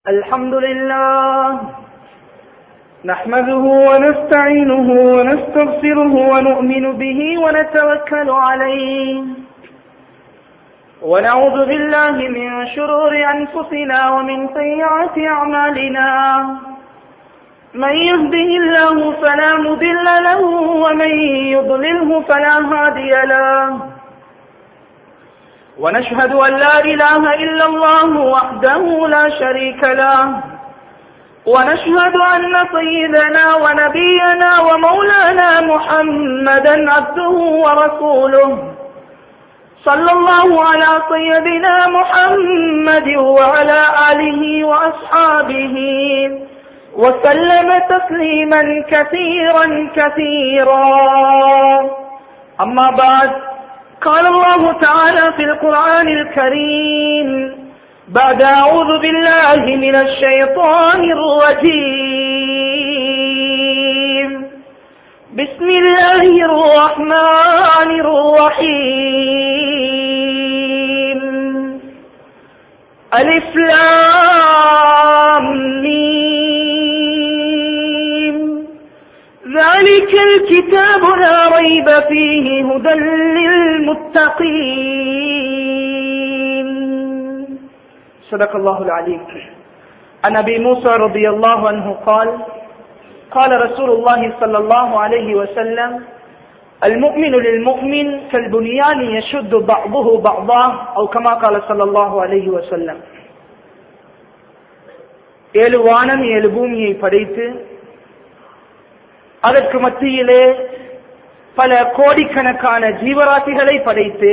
الحمد لله نحمده ونستعينه ونستغفره ونؤمن به ونتوكل عليه ونعوذ بالله من شرور أنفسنا ومن سيئات أعمالنا من يهده الله فلا مضل له ومن يضلله فلا هادي له ونشهد أن لا إله إلا الله وحده لا شريك له ونشهد أن سيدنا ونبينا ومولانا محمدا عبده ورسوله صلى الله على سيدنا محمد وعلى آله وأصحابه وسلم تسليما كثيرا كثيرا أما بعد قال الله تعالى في القرآن الكريم بعد أعوذ بالله من الشيطان الرجيم بسم الله الرحمن الرحيم ألف لام ميم ذلك الكتاب لا ريب فيه هدى للمتقين صدق الله العليم عن ابي موسى رضي الله عنه قال قال رسول الله صلى الله عليه وسلم المؤمن للمؤمن كالبنيان يشد بعضه بعضا او كما قال صلى الله عليه وسلم ஏழு வானம் ஏழு பூமியை படைத்து அதற்கு மத்தியிலே பல கோடிக்கணக்கான ஜீவராசிகளை படைத்து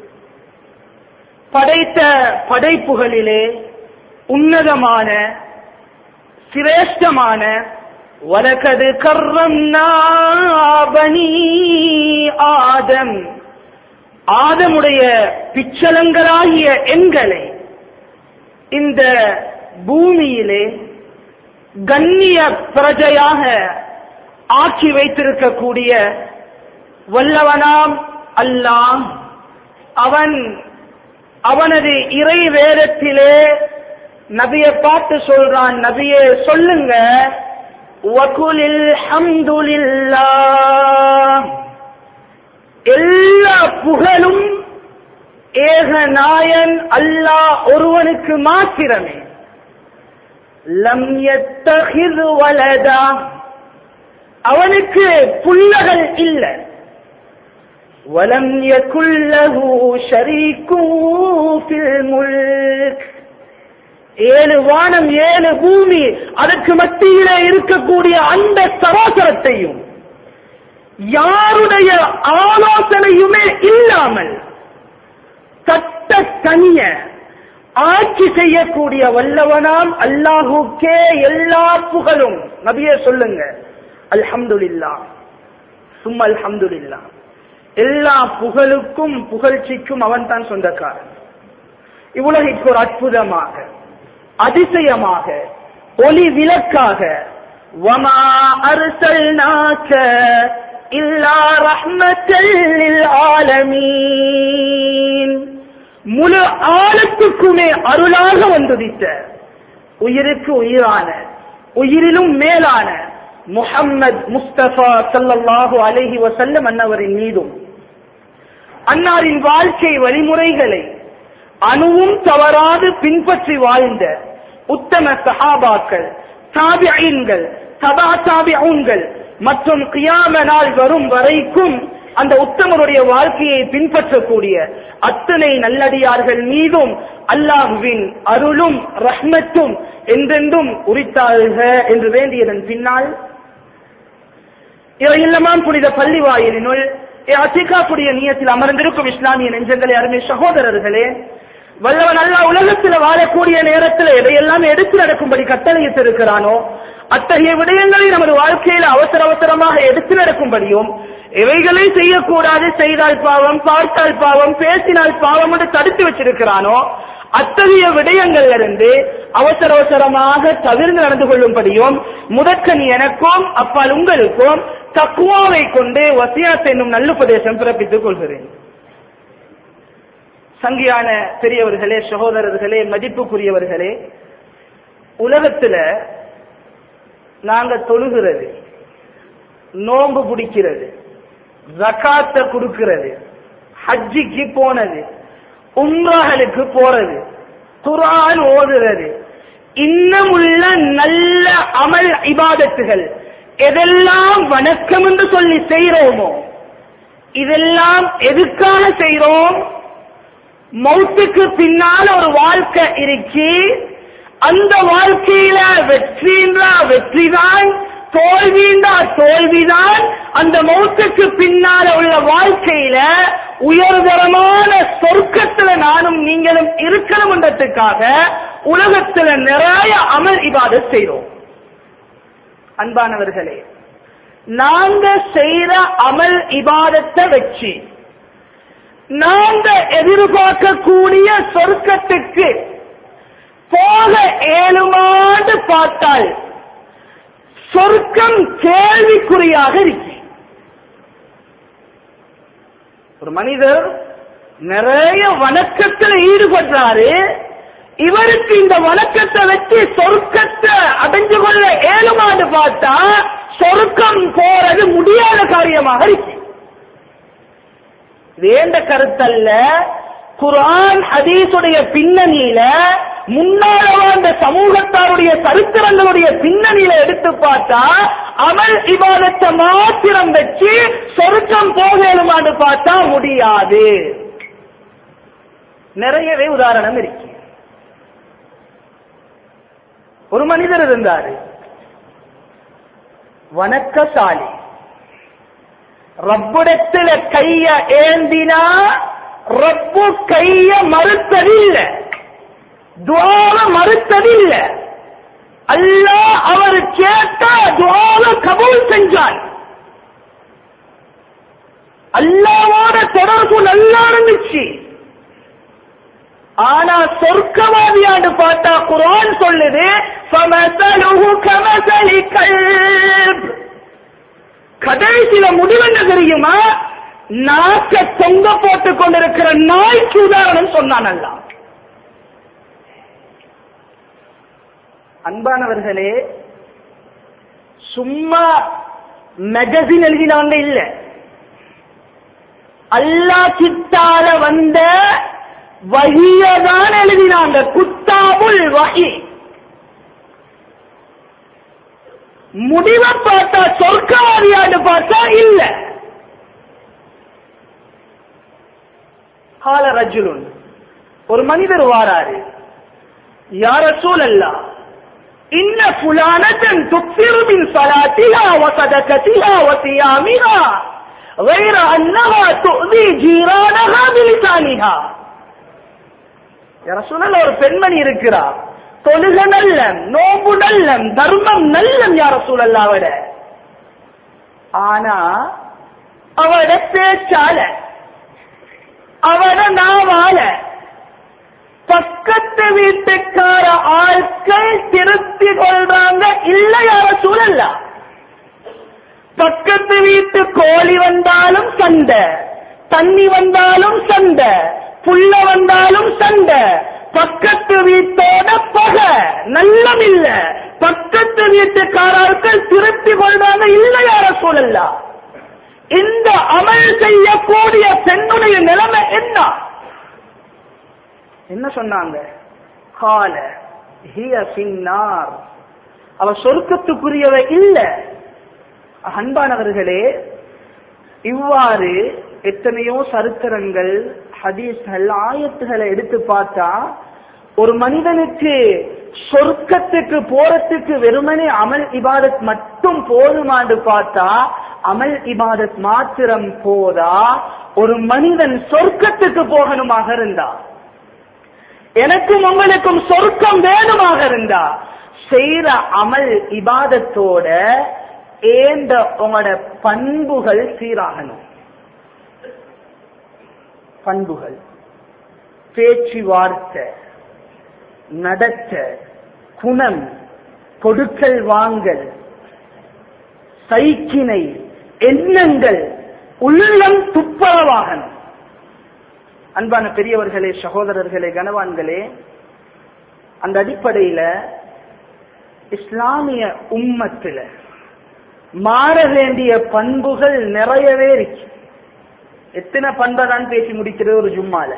படைத்த படைப்புகளிலே உன்னதமான சிரேஷ்டமான வலகது கர்ரம் பனி ஆதம் ஆதமுடைய பிச்சலங்களாகிய எண்களை இந்த பூமியிலே கண்ணிய பிரஜையாக ஆக்கி வைத்திருக்கக்கூடிய வல்லவனாம் அல்லாஹ் அவன் அவனது இறை வேதத்திலே நபிய பார்த்து சொல்றான் நபியே சொல்லுங்க வகுலில் ஹம்துலில்லாஹ் எல்லா புகழும் ஏக நாயன் அல்லாஹ் ஒருவனுக்கு மாத்திரமே லம் யத்தஹிது வலதா அவனுக்கு புள்ளகள் இல்லை ولم يكن له شريك في الملك ஏழு வானம் ஏழு பூமி அதற்கு மத்தியிலே இருக்கக்கூடிய அந்த சராசரத்தையும் யாருடைய ஆலோசனையுமே இல்லாமல் தட்ட தனிய ஆட்சி செய்யக்கூடிய வல்லவனாம் அல்லாஹுக்கே எல்லா புகழும் நபியே சொல்லுங்க அல்ஹம்துலில்லா சும்மா அல்ஹம்துலில்லா எல்லா புகழுக்கும் புகழ்ச்சிக்கும் அவன் தான் சொந்தக்காரன் இவ்வுலகிற்கு ஒரு அற்புதமாக அதிசயமாக ஒளி விளக்காக வமா அருசல்நாக்க இல்லா ரஹ்மத்தல் ஆலமீன் முழு ஆழத்துக்குமே அருளாக வந்துதித்த உயிருக்கு உயிரான உயிரிலும் மேலான முஹம்மது முஸ்தபா சல்லல்லாஹு அலைஹி வசல்லம் அன்னவரின் மீதும் அன்னாரின் வாழ்க்கை வழிமுறைகளை அணுவும் தவறாது பின்பற்றி வாழ்ந்த உத்தம சஹாபாக்கள் தாபியன்கள் தபா தாபியன்கள் மற்றும் கியாம நாள் வரும் வரைக்கும் அந்த உத்தமருடைய வாழ்க்கையை பின்பற்றக்கூடிய அத்தனை நல்லடியார்கள் மீதும் அல்லாஹுவின் அருளும் ரஹ்மத்தும் என்றென்றும் உரித்தாள்க என்று வேண்டியதன் பின்னால் இவையில்லமாம் புனித பள்ளி வாயிலினுள் அத்திகாப்புடைய நியத்தில் அமர்ந்திருக்கும் இஸ்லாமிய நெஞ்சங்களே அருமை சகோதரர்களே வல்லவன் அல்லா உலகத்தில் வாழக்கூடிய நேரத்தில் எதையெல்லாம் எடுத்து நடக்கும்படி கட்டளையிட்டு இருக்கிறானோ அத்தகைய விடயங்களை நமது வாழ்க்கையில் அவசர அவசரமாக எடுத்து நடக்கும்படியும் எவைகளை செய்யக்கூடாது செய்தால் பாவம் பார்த்தால் பாவம் பேசினால் பாவம் என்று தடுத்து வச்சிருக்கிறானோ அத்தகைய விடயங்கள்ல இருந்து அவசர அவசரமாக தவிர்ந்து நடந்து கொள்ளும்படியும் முதற்கன் எனக்கும் அப்பால் உங்களுக்கும் தக்குவாவை கொண்டு வசியாத் என்னும் நல்லுபதேசம் பிறப்பித்துக் கொள்கிறேன் சங்கியான பெரியவர்களே சகோதரர்களே மதிப்புக்குரியவர்களே உலகத்துல நாங்க தொழுகிறது நோன்பு பிடிக்கிறது ஜக்காத்த கொடுக்கிறது ஹஜ்ஜிக்கு போனது உம்ராகளுக்கு போறது குரான் ஓதுறது இன்னும் உள்ள நல்ல அமல் இபாதத்துகள் எதெல்லாம் வணக்கம் என்று சொல்லி செய்கிறோமோ இதெல்லாம் எதுக்காக செய்கிறோம் மௌத்துக்கு பின்னால ஒரு வாழ்க்கை இருக்கு அந்த வாழ்க்கையில வெற்றின்றா வெற்றிதான் தோல்வின்றா தோல்விதான் அந்த மௌத்துக்கு பின்னால உள்ள வாழ்க்கையில உயர்தரமான சொர்க்கத்துல நானும் நீங்களும் இருக்கணும்ன்றதுக்காக உலகத்துல நிறைய அமல் இபாதத் செய்றோம் அன்பானவர்களே நாங்க செய்யற அமல் இபாதத்தை வச்சு நாங்க எதிர்பார்க்கக்கூடிய சொர்க்கத்துக்கு போக ஏழுமாண்டு பார்த்தால் சொர்க்கம் கேள்விக்குறியாக இருக்கு ஒரு மனிதர் நிறைய வணக்கத்தில் ஈடுபடுறாரு இவருக்கு இந்த வணக்கத்தை வச்சு சொர்க்கத்தை அடைஞ்சு கொள்ள ஏழுமாண்டு பார்த்தா சொர்க்கம் போறது முடியாத காரியமாக இருக்கு வேண்ட கருத்தல்ல குரான் ஹதீஸுடைய பின்னணியில முன்னால வாழ்ந்த சமூகத்தாருடைய சரித்திரங்களுடைய பின்னணியில எடுத்து பார்த்தா அமல் இபாதத்தை மாத்திரம் வச்சு சொருக்கம் போகலுமான்னு பார்த்தா முடியாது நிறையவே உதாரணம் இருக்கு ஒரு மனிதர் இருந்தாரு வணக்கசாலி ரப்புடத்துல கைய ஏந்தினா ரப்பு கைய மறுத்ததில்ல துவாவ மறுத்ததில்ல அல்லாஹ் அவர் கேட்ட துவாவ கபூல் செஞ்சான் அல்லாவோட தொடர்பு நல்லா இருந்துச்சு ஆனா சொர்க்கவாதியாண்டு பார்த்தா குரான் சொல்லுது فَمَثَلُهُ كَمَثَلِ كَلْبٍ கடைசியில முடிவு என்ன தெரியுமா நாக்க தொங்க போட்டுக் கொண்டிருக்கிற நாய்க்கு உதாரணம் சொன்னான் அல்லா அன்பானவர்களே சும்மா மேகசின் எழுதினாங்க இல்ல அல்லா கிட்டால வந்த வகியதான் எழுதினாங்க குத்தாபுல் வகி முடிவை பார்த்தா சொர்க்கவாதியாண்டு பார்த்தா இல்ல கால ரஜுலுன் ஒரு மனிதர் வாராரு யார சூழல்லா இன்ன புலானத்தன் துக்சிரு மின் சலாத்திஹா வசதகத்திஹா வசியாமிஹா غير أنها تؤذي جيرانها بلسانها يا رسول الله ஒரு பெண்மணி இருக்கிறா தொழுக நல்லம் நோம்பு நல்லம் தர்மம் நல்லம் யார சூழல்லா அவட ஆனா அவட பேச்சால அவட நாவால பக்கத்து வீட்டுக்கார ஆட்கள் திருத்தி கொள்றாங்க இல்ல யார சூழல்ல பக்கத்து வீட்டு கோழி வந்தாலும் சண்டை தண்ணி வந்தாலும் சண்டை புள்ள வந்தாலும் சண்டை பக்கத்து வீட்டோட பகை நல்லம் இல்ல பக்கத்து வீட்டுக்காரர்கள் திருத்தி கொள்றாங்க இல்ல யார சூழல்ல இந்த அமல் செய்யக்கூடிய பெண்ணுடைய நிலைமை என்ன என்ன சொன்னாங்க கால ஹிய பின்னார் அவ சொர்க்கத்துக்குரியவ இல்ல அன்பானவர்களே இவ்வாறு எத்தனையோ சரித்திரங்கள் ஹதீஸ்கள் ஆயத்துகளை எடுத்து பார்த்தா ஒரு மனிதனுக்கு சொர்க்கத்துக்கு போறதுக்கு வெறுமனே அமல் இபாதத் மட்டும் போதுமாண்டு பார்த்தா அமல் இபாதத் மாத்திரம் போதா ஒரு மனிதன் சொர்க்கத்துக்கு போகணுமாக இருந்தா எனக்கும் உங்களுக்கும் சொர்க்கம் வேணுமாக இருந்தா செய்யற அமல் இபாதத்தோட ஏந்த உங்களோட பண்புகள் சீராகணும் பண்புகள் பேச்சுவார்த்தை நடத்த குணம் கொடுக்கல் வாங்கல் சைக்கினை எண்ணங்கள் உள்ளம் துப்பரவாகணும் அன்பான பெரியவர்களே சகோதரர்களே கனவான்களே அந்த அடிப்படையில இஸ்லாமிய உம்மத்துல மாற வேண்டிய பண்புகள் நிறையவே இருக்கு எத்தனை பண்பை தான் பேசி முடிக்கிறது ஒரு ஜும்மால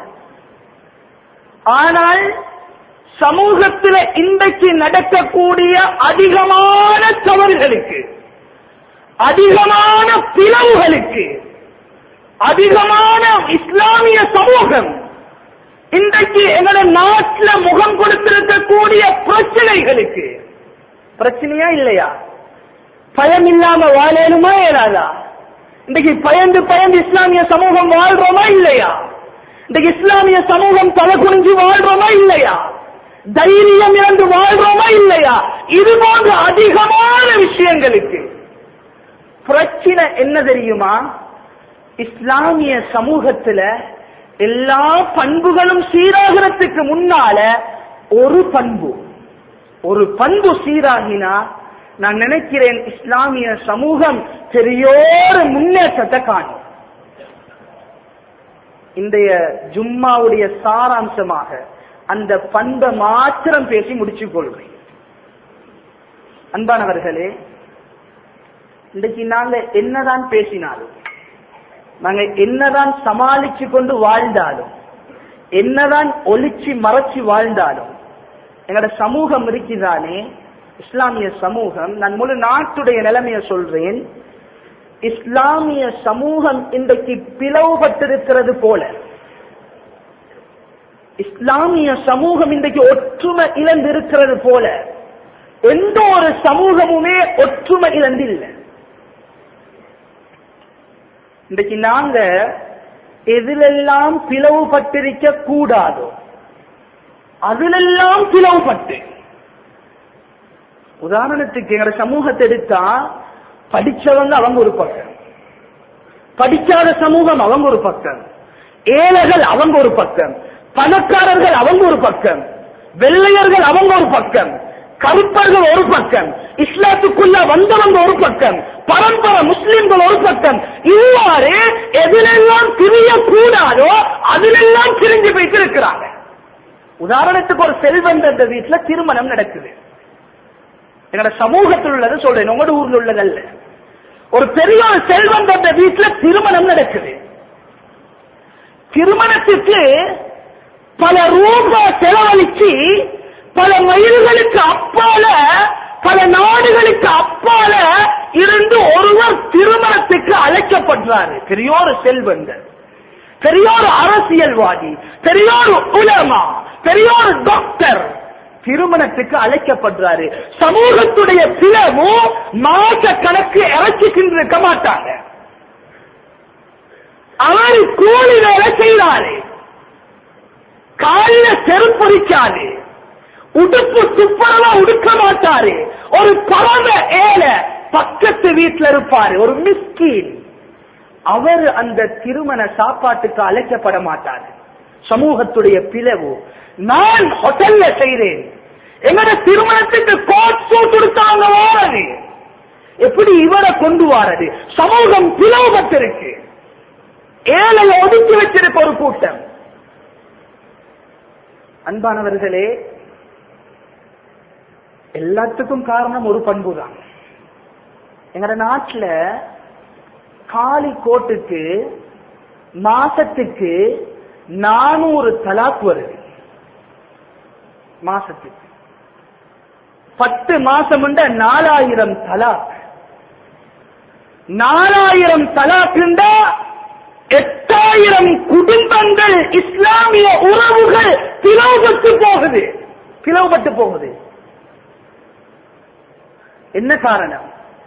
ஆனால் சமூகத்தில் இன்றைக்கு நடக்கக்கூடிய அதிகமான தவறுகளுக்கு அதிகமான பிளவுகளுக்கு அதிகமான இஸ்லாமிய சமூகம் இன்றைக்கு எங்களோட நாட்டில் முகம் கொடுத்திருக்கக்கூடிய பிரச்சனைகளுக்கு பிரச்சனையா இல்லையா பயம் இல்லாம வாழணுமா இயலாதா இன்றைக்கு பயந்து பயந்து இஸ்லாமிய சமூகம் வாழ்றோமா இல்லையா இன்றைக்கு இஸ்லாமிய சமூகம் தலை குனிஞ்சு வாழ்றோமா இல்லையா தைரியம் இழந்து வாழ்றோமா இல்லையா இது போன்ற அதிகமான விஷயங்களுக்கு பிரச்சனை என்ன தெரியுமா இஸ்லாமிய சமூகத்துல எல்லா பண்புகளும் சீராகிறதுக்கு முன்னால ஒரு பண்பு ஒரு பண்பு சீராகினா நான் நினைக்கிறேன் இஸ்லாமிய சமூகம் பெரியோரு முன்னேற்றத்தை காணும் இன்றைய ஜும்மாவுடைய சாராம்சமாக அந்த பண்பை மாத்திரம் பேசி முடிச்சுக் கொள்வேன் அன்பானவர்களே இன்றைக்கு நாங்க என்னதான் பேசினாலும் நாங்க என்னதான் சமாளிச்சு கொண்டு வாழ்ந்தாலும் என்னதான் ஒளிச்சு மறைச்சு வாழ்ந்தாலும் எங்களோட சமூகம் இருக்குதானே இஸ்லாமிய சமூகம் நான் முழு நாட்டுடைய நிலைமைய சொல்றேன் இஸ்லாமிய சமூகம் இன்றைக்கு பிளவுபட்டிருக்கிறது போல இஸ்லாமிய சமூகம் இன்றைக்கு ஒற்றுமை இழந்திருக்கிறது போல எந்த ஒரு சமூகமுமே ஒற்றுமை இழந்தில்லை இன்றைக்கு நாங்க எதிலெல்லாம் பிளவுபட்டிருக்க கூடாதோ அதிலெல்லாம் பிளவுபட்டு உதாரணத்துக்கு எங்களோட சமூகத்தை எடுத்தா படிச்சவங்க அவங்க ஒரு பக்கம் படிக்காத சமூகம் அவங்க ஒரு பக்கம் ஏழைகள் அவங்க ஒரு பக்கம் பணக்காரர்கள் அவங்க ஒரு பக்கம் வெள்ளையர்கள் அவங்க ஒரு பக்கம் கருப்பர்கள் ஒரு பக்கம் இஸ்லாத்துக்குள்ள வந்தவங்க ஒரு பக்கம் பரம்பரை முஸ்லிம்கள் ஒரு பக்கம் இவ்வாறு எதிலெல்லாம் பிரியக்கூடாதோ அதிலெல்லாம் பிரிஞ்சு போயிட்டு இருக்கிறாங்க உதாரணத்துக்கு ஒரு செல்வந்த வீட்டுல திருமணம் நடக்குது என்னோட சமூகத்தில் உள்ளது சொல்றேன் உங்களோட ஊர்ல உள்ளதல்ல ஒரு பெரிய ஒரு செல்வந்த வீட்டுல திருமணம் நடக்குது திருமணத்துக்கு பல ரூபாய் செலவழிச்சு பல மைல்களுக்கு அப்பால பல நாடுகளுக்கு அப்பால இருந்து ஒருவர் திருமணத்துக்கு அழைக்கப்படுறாரு பெரியோரு செல்வந்தர் பெரியோரு அரசியல்வாதி பெரியோரு உலமா பெரியோரு டாக்டர் திருமணத்துக்கு அழைக்கப்படுறாரு சமூகத்துடைய பிளவு மாச கணக்கு இறச்சி இருக்க மாட்டாங்க அவரு கூலி வேலை செய்யறாரு காலில செருப்பொறிக்காது உடுப்பு துப்புரவா உடுக்க மாட்டாரு ஒரு பரம ஏழை பக்கத்து வீட்டுல இருப்பாரு ஒரு மிஸ்கீன் அவர் அந்த திருமண சாப்பாட்டுக்கு அழைக்கப்பட மாட்டார் சமூகத்துடைய பிளவு நான் ஹோட்டல்ல செய்றேன் எங்கட திருமணத்துக்கு கோட் சூட் கொடுத்தாங்க வாரது எப்படி இவரை கொண்டு வாரது சமூகம் பிளவுபட்டிருக்கு ஏழையை ஒதுக்கி வச்சிருக்க ஒரு கூட்டம் அன்பானவர்களே எல்லாத்துக்கும் காரணம் ஒரு பண்பு தான் எங்கட நாட்டுல காலி கோட்டுக்கு மாசத்துக்கு நானூறு தலாக் வருது மாசத்துக்கு பத்து மாசம் நாலாயிரம் தலாக் நாலாயிரம் தலாக் எட்டாயிரம் குடும்பங்கள் இஸ்லாமிய உறவுகள் பிளவுபட்டு போகுது பிளவுபட்டு போகுது என்ன காரணம்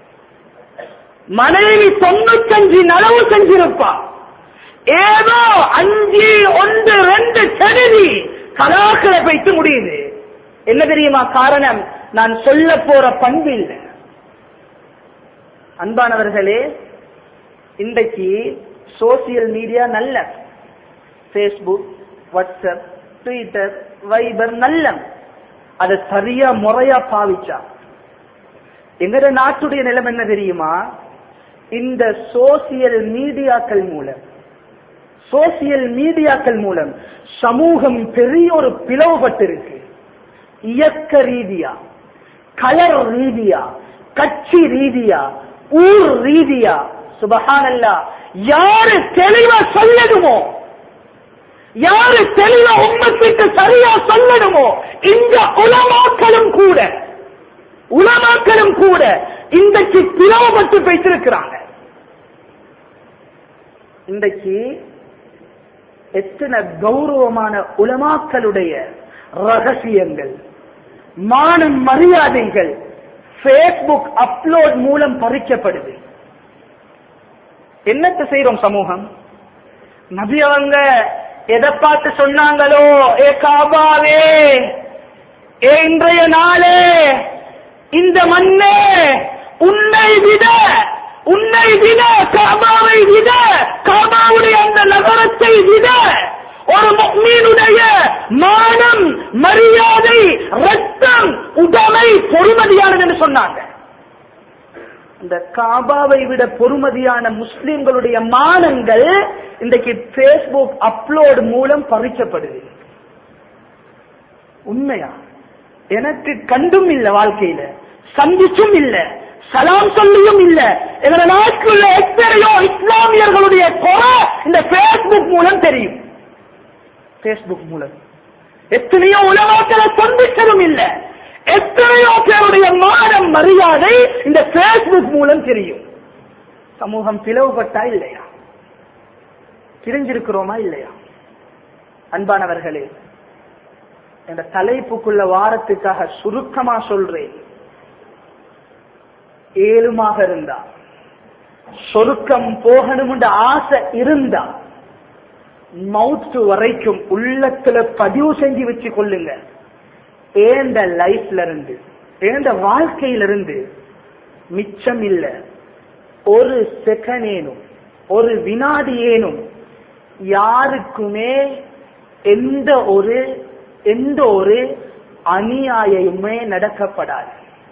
மனைவி தொண்ணூத்தஞ்சு நலவு செஞ்சிருப்பா ஏதோ அஞ்சு ஒன்று ரெண்டு செடுதி கலாக்களை வைத்து முடியுது என்ன தெரியுமா காரணம் நான் சொல்ல போற பண்பு இல்லை அன்பானவர்களே இன்றைக்கு சோசியல் மீடியா நல்ல பேஸ்புக் வாட்ஸ்அப் ட்விட்டர் வைபர் நல்ல அதை சரியா முறையா பாவிச்சா எங்கட நாட்டுடைய நிலைமை என்ன தெரியுமா இந்த சோசியல் மீடியாக்கள் மூலம் சோசியல் மீடியாக்கள் மூலம் சமூகம் பெரிய ஒரு பிளவுபட்டிருக்கு இயக்க ரீதியா கலர் ரீதியா கட்சி ரீதியா ஊர் ரீதியா சுபஹானல்லா யாரு தெளிவா சொல்லணுமோ யாரு தெளிவா உம்மத்துக்கு சரியா சொல்லணுமோ இந்த உலமாக்களும் கூட உலமாக்களும் கூட இன்றைக்கு பிளவுபட்டு வைத்திருக்கிறாங்க இன்றைக்கு எத்தனை கௌரவமான உலமாக்களுடைய ரகசியங்கள் மானம் மரியாதைகள் பேஸ்புக் அப்லோட் மூலம் பறிக்கப்படுது என்னத்தை செய்யறோம் சமூகம் நபி அவங்க எதை பார்த்து சொன்னாங்களோ ஏ காபாவே ஏ இன்றைய நாளே இந்த மண்ணே உன்னை விட உன்னை விட காபாவை விட காபாவுடைய அந்த நகரத்தை விட ஒரு முக்மீனுடைய மானம் மரியாதை ரத்தம் உடமை பொறுமதியானது என்று சொன்னாங்க இந்த காபாவை விட பொறுமதியான முஸ்லிம்களுடைய மானங்கள் இன்றைக்கு பேஸ்புக் அப்லோட் மூலம் பறிக்கப்படுது உண்மையா எனக்கு கண்டும் இல்ல வாழ்க்கையில சந்திச்சும் இல்ல சலாம் சொல்லியும் இல்ல எங்க நாட்டில் உள்ள எத்தனையோ இஸ்லாமியர்களுடைய குறை இந்த பேஸ்புக் மூலம் தெரியும் பேஸ்புக் மூலம் எத்தனையோ உலகங்களை சந்திச்சதும் இல்ல எத்தனையோ பேருடைய மானம் மரியாதை இந்த பேஸ்புக் மூலம் தெரியும் சமூகம் பிளவுபட்டா இல்லையா பிரிஞ்சிருக்கிறோமா இல்லையா அன்பானவர்களே என்ற தலைப்புக்குள்ள வாரத்துக்காக சுருக்கமா சொல்றேன் ஏழுமாக இருந்தா சொருக்கம் போகணும்ன்ற ஆசை இருந்தா மவுத்து வரைக்கும் உள்ளத்துல பதிவு செஞ்சு வச்சு கொள்ளுங்க ஏந்த லைஃப்ல இருந்து ஏந்த வாழ்க்கையில இருந்து மிச்சம் இல்ல ஒரு செகண்ட் ஏனும் ஒரு வினாடி ஏனும் யாருக்குமே எந்த ஒரு எந்த ஒரு அநியாயமுமே நடக்கப்படாது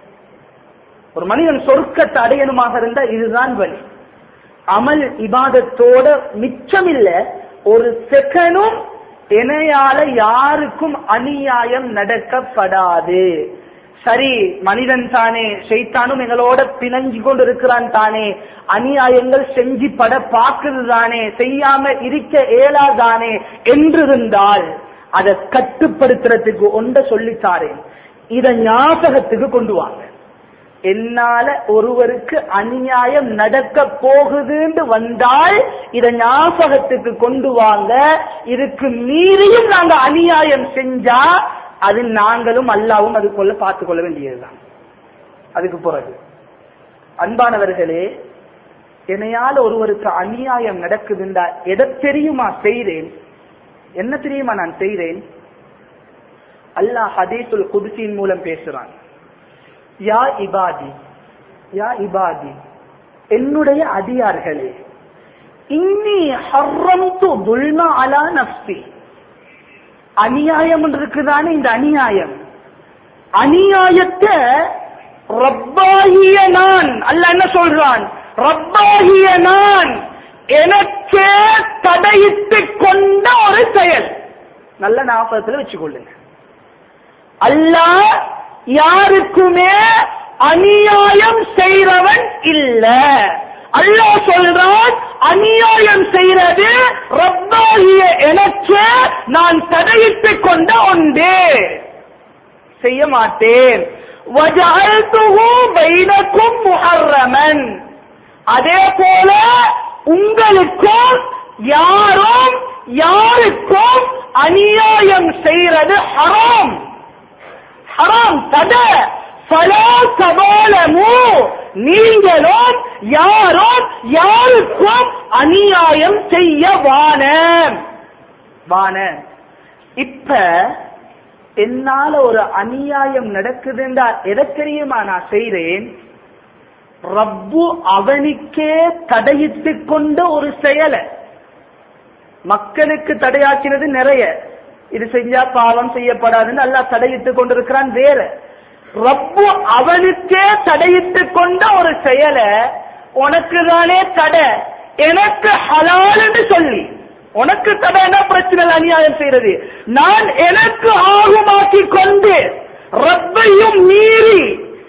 ஒரு மனிதன் சொர்க்கத்தை அடையணுமாக இருந்தா இதுதான் வழி அமல் இபாதத்தோட மிச்சம் இல்ல ஒரு செகண்டும் இணையால யாருக்கும் அநியாயம் நடக்கப்படாது சரி மனிதன் தானே செய்தானும் எங்களோட பிணைஞ்சு கொண்டு இருக்கிறான் தானே அநியாயங்கள் செஞ்சு பட பாக்குது தானே செய்யாம இருக்க இயலாதானே என்றிருந்தால் அதை கட்டுப்படுத்துறதுக்கு ஒன்ற சொல்லித்தாரேன் இத ஞாபகத்துக்கு கொண்டு வாங்க என்னால ஒருவருக்கு அநியாயம் நடக்க போகுதுன்னு வந்தால் இத ஞாபகத்துக்கு கொண்டு வாங்க இதுக்கு மீறியும் நாங்க அநியாயம் செஞ்சா அது நாங்களும் அல்லாவும் அதுக்குள்ள பார்த்துக் கொள்ள வேண்டியதுதான் அதுக்கு பிறகு அன்பானவர்களே என்னையால ஒருவருக்கு அநியாயம் நடக்குதுண்டா எதை தெரியுமா செய்தேன் என்ன தெரியுமா நான் செய்தேன் அல்லாஹ் ஹதீசுல் குதிசின் மூலம் பேசுறான் யா இபாதி யா இபாதி என்னுடைய அடியார்களே இன்னி ஹர்ரம்து துல்மா அலா நப்சி அநியாயம் இருக்குதானே இந்த அநியாயம் அநியாயத்தை ரப்பாகிய நான் அல்ல என்ன சொல்றான் ரப்பாகிய நான் எனக்கே தடையிட்டு கொண்ட ஒரு செயல் நல்ல ஞாபகத்துல வச்சுக்கொள்ளுங்க அல்லாஹ் யாருக்குமே அநியாயம் செய்றவன் இல்ல அல்லாஹ் சொல்றான் அநியாயம் செய்யறது ரப்பாகிய எனக்கு நான் தடையிட்டு கொண்ட ஒன்று செய்ய மாட்டேன் வஜஅல்துஹு பைனக்கும் முஹர்ரமன் அதே போல உங்களுக்கும் யாரும் யாருக்கும் அநியாயம் செய்யறது ஹராம் ஹராம் தட ஃபலா சபாலமு நீங்களும் யாரும் யாருக்கும் அநியாயம் செய்ய வான வான இப்ப என்னால ஒரு அநியாயம் நடக்குதுன்றா எதை தெரியுமா நான் செய்றேன் ரப்பு அவனுக்கே தடையிட்டு கொண்ட ஒரு செயலை மக்களுக்கு தடையாக்கினது நிறைய இது செஞ்சா பாவம் செய்யப்படாதுன்னு அல்லாஹ் தடையிட்டு கொண்டிருக்கிறான் வேற ரப்பு அவனுக்கே தடையிட்டு கொண்ட ஒரு செயலை உனக்கு தானே தடை எனக்கு ஹலால்னு சொல்லி உனக்கு தடைனா பிரச்சனை இல்லை, அநியாயம் செய்யறது நான் எனக்கு ஆகுமாக்கி கொண்டு ரப்பையும் மீறி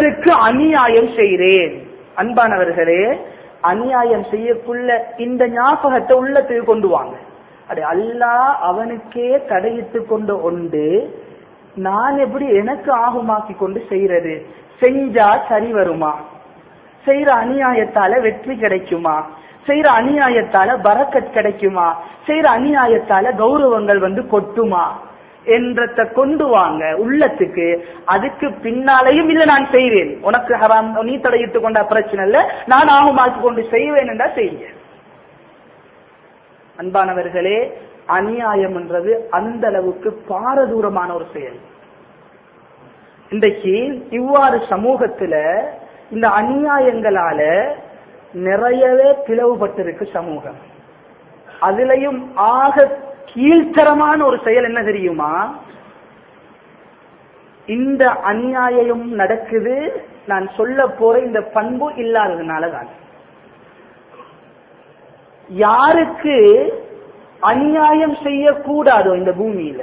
உங்களுக்கு அநியாயம் செய்கிறேன் அன்பானவர்களே அநியாயம் செய்யக்குள்ள இந்த ஞாபகத்தை உள்ளத்துக்கு கொண்டு வாங்க அடே அல்லாஹ் அவனுக்கே தடையிட்டு கொண்டு உண்டு நான் எப்படி எனக்கு ஆகுமாக்கி கொண்டு செய்யறது செஞ்சா சரி வருமா செய்யற அநியாயத்தால வெற்றி கிடைக்குமா செய்யற அநியாயத்தால பரக்கத் கிடைக்குமா செய்யற அநியாயத்தால கௌரவங்கள் வந்து கொட்டுமா என்றத கொண்டு வாங்க உள்ளத்துக்கு அதுக்கு பின்னாலையும் இல்ல நான் செய்வேன் உனக்கு ஹராம் நீ தடையிட்டு கொண்ட பிரச்சனை இல்ல நான் ஆகுமாக்கி கொண்டு செய்வேன் என்றா செய்யுங்க அன்பானவர்களே அநியாயம் என்றது அந்த அளவுக்கு பாரதூரமான ஒரு செயல் இன்றைக்கு இவ்வாறு சமூகத்துல இந்த அநியாயங்களால நிறையவே பிளவுபட்டிருக்கு சமூகம் அதுலயும் ஆக கீழ்த்தரமான ஒரு செயல் என்ன தெரியுமா இந்த அநியாயம் நடக்குது நான் சொல்ல போற இந்த பண்பு இல்லாததுனாலதான் யாருக்கு அநியாயம் செய்யக்கூடாதோ இந்த பூமியில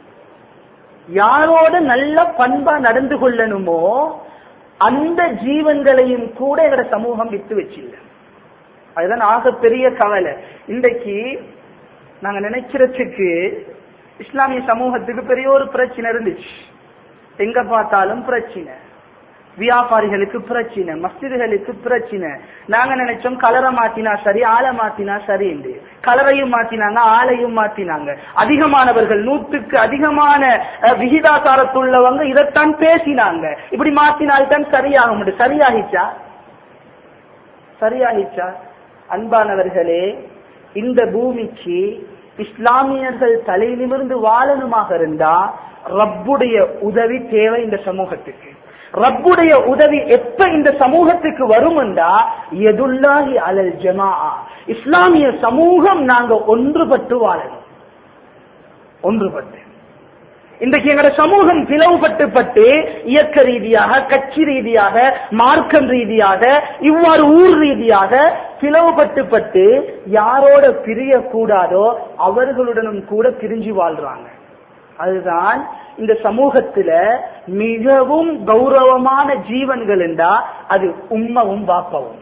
யாரோட நல்ல பண்பா நடந்து கொள்ளணுமோ அந்த ஜீவன்களையும் கூட எங்கட சமூகம் விட்டு வச்சில்ல அதுதான் ஆக பெரிய கவலை இன்றைக்கு நாங்க நினைக்கிறதுக்கு இஸ்லாமிய சமூகத்துக்கு பெரிய ஒரு பிரச்சனை இருந்துச்சு எங்க பார்த்தாலும் பிரச்சனை வியாபாரிகளுக்கு பிரச்சனை மஸ்ஜிதுகளுக்கு பிரச்சனை நாங்க நினைச்சோம் கலரை மாத்தினா சரி ஆளை மாத்தினா சரி என்று கலரையும் மாத்தினாங்க ஆளையும் மாத்தினாங்க அதிகமானவர்கள் நூற்றுக்கு அதிகமான அஹ், விகிதாசாரத்துள்ளவங்க இதைத்தான் பேசினாங்க இப்படி மாத்தினால்தான் சரியாக முடியும் சரியாகிச்சா சரியாகிச்சா அன்பானவர்களே இந்த பூமிக்கு இஸ்லாமியர்கள் தலை நிமிர்ந்து வாழணுமாக இருந்தா ரப்புடைய உதவி தேவை இந்த சமூகத்துக்கு ரப்புடைய உதவி எப்ப இந்த சமூகத்துக்கு வரும்டா எதுல்லாஹி அலல் ஜமா இஸ்லாமிய சமூகம் நாங்க ஒன்றுபட்டு வாழணும் ஒன்றுபட்டு இன்றைக்கு எங்களோட சமூகம் பிளவுபட்டு பட்டு இயக்க ரீதியாக கட்சி ரீதியாக மார்க்கம் ரீதியாக இவ்வாறு ஊர் ரீதியாக பிளவுபட்டு பட்டு யாரோட பிரியக்கூடாதோ அவர்களுடனும் கூட பிரிஞ்சு வாழ்றாங்க அதுதான் இந்த சமூகத்துல மிகவும் கௌரவமான ஜீவன்கள் என்றா அது உம்மவும் பாப்பவும்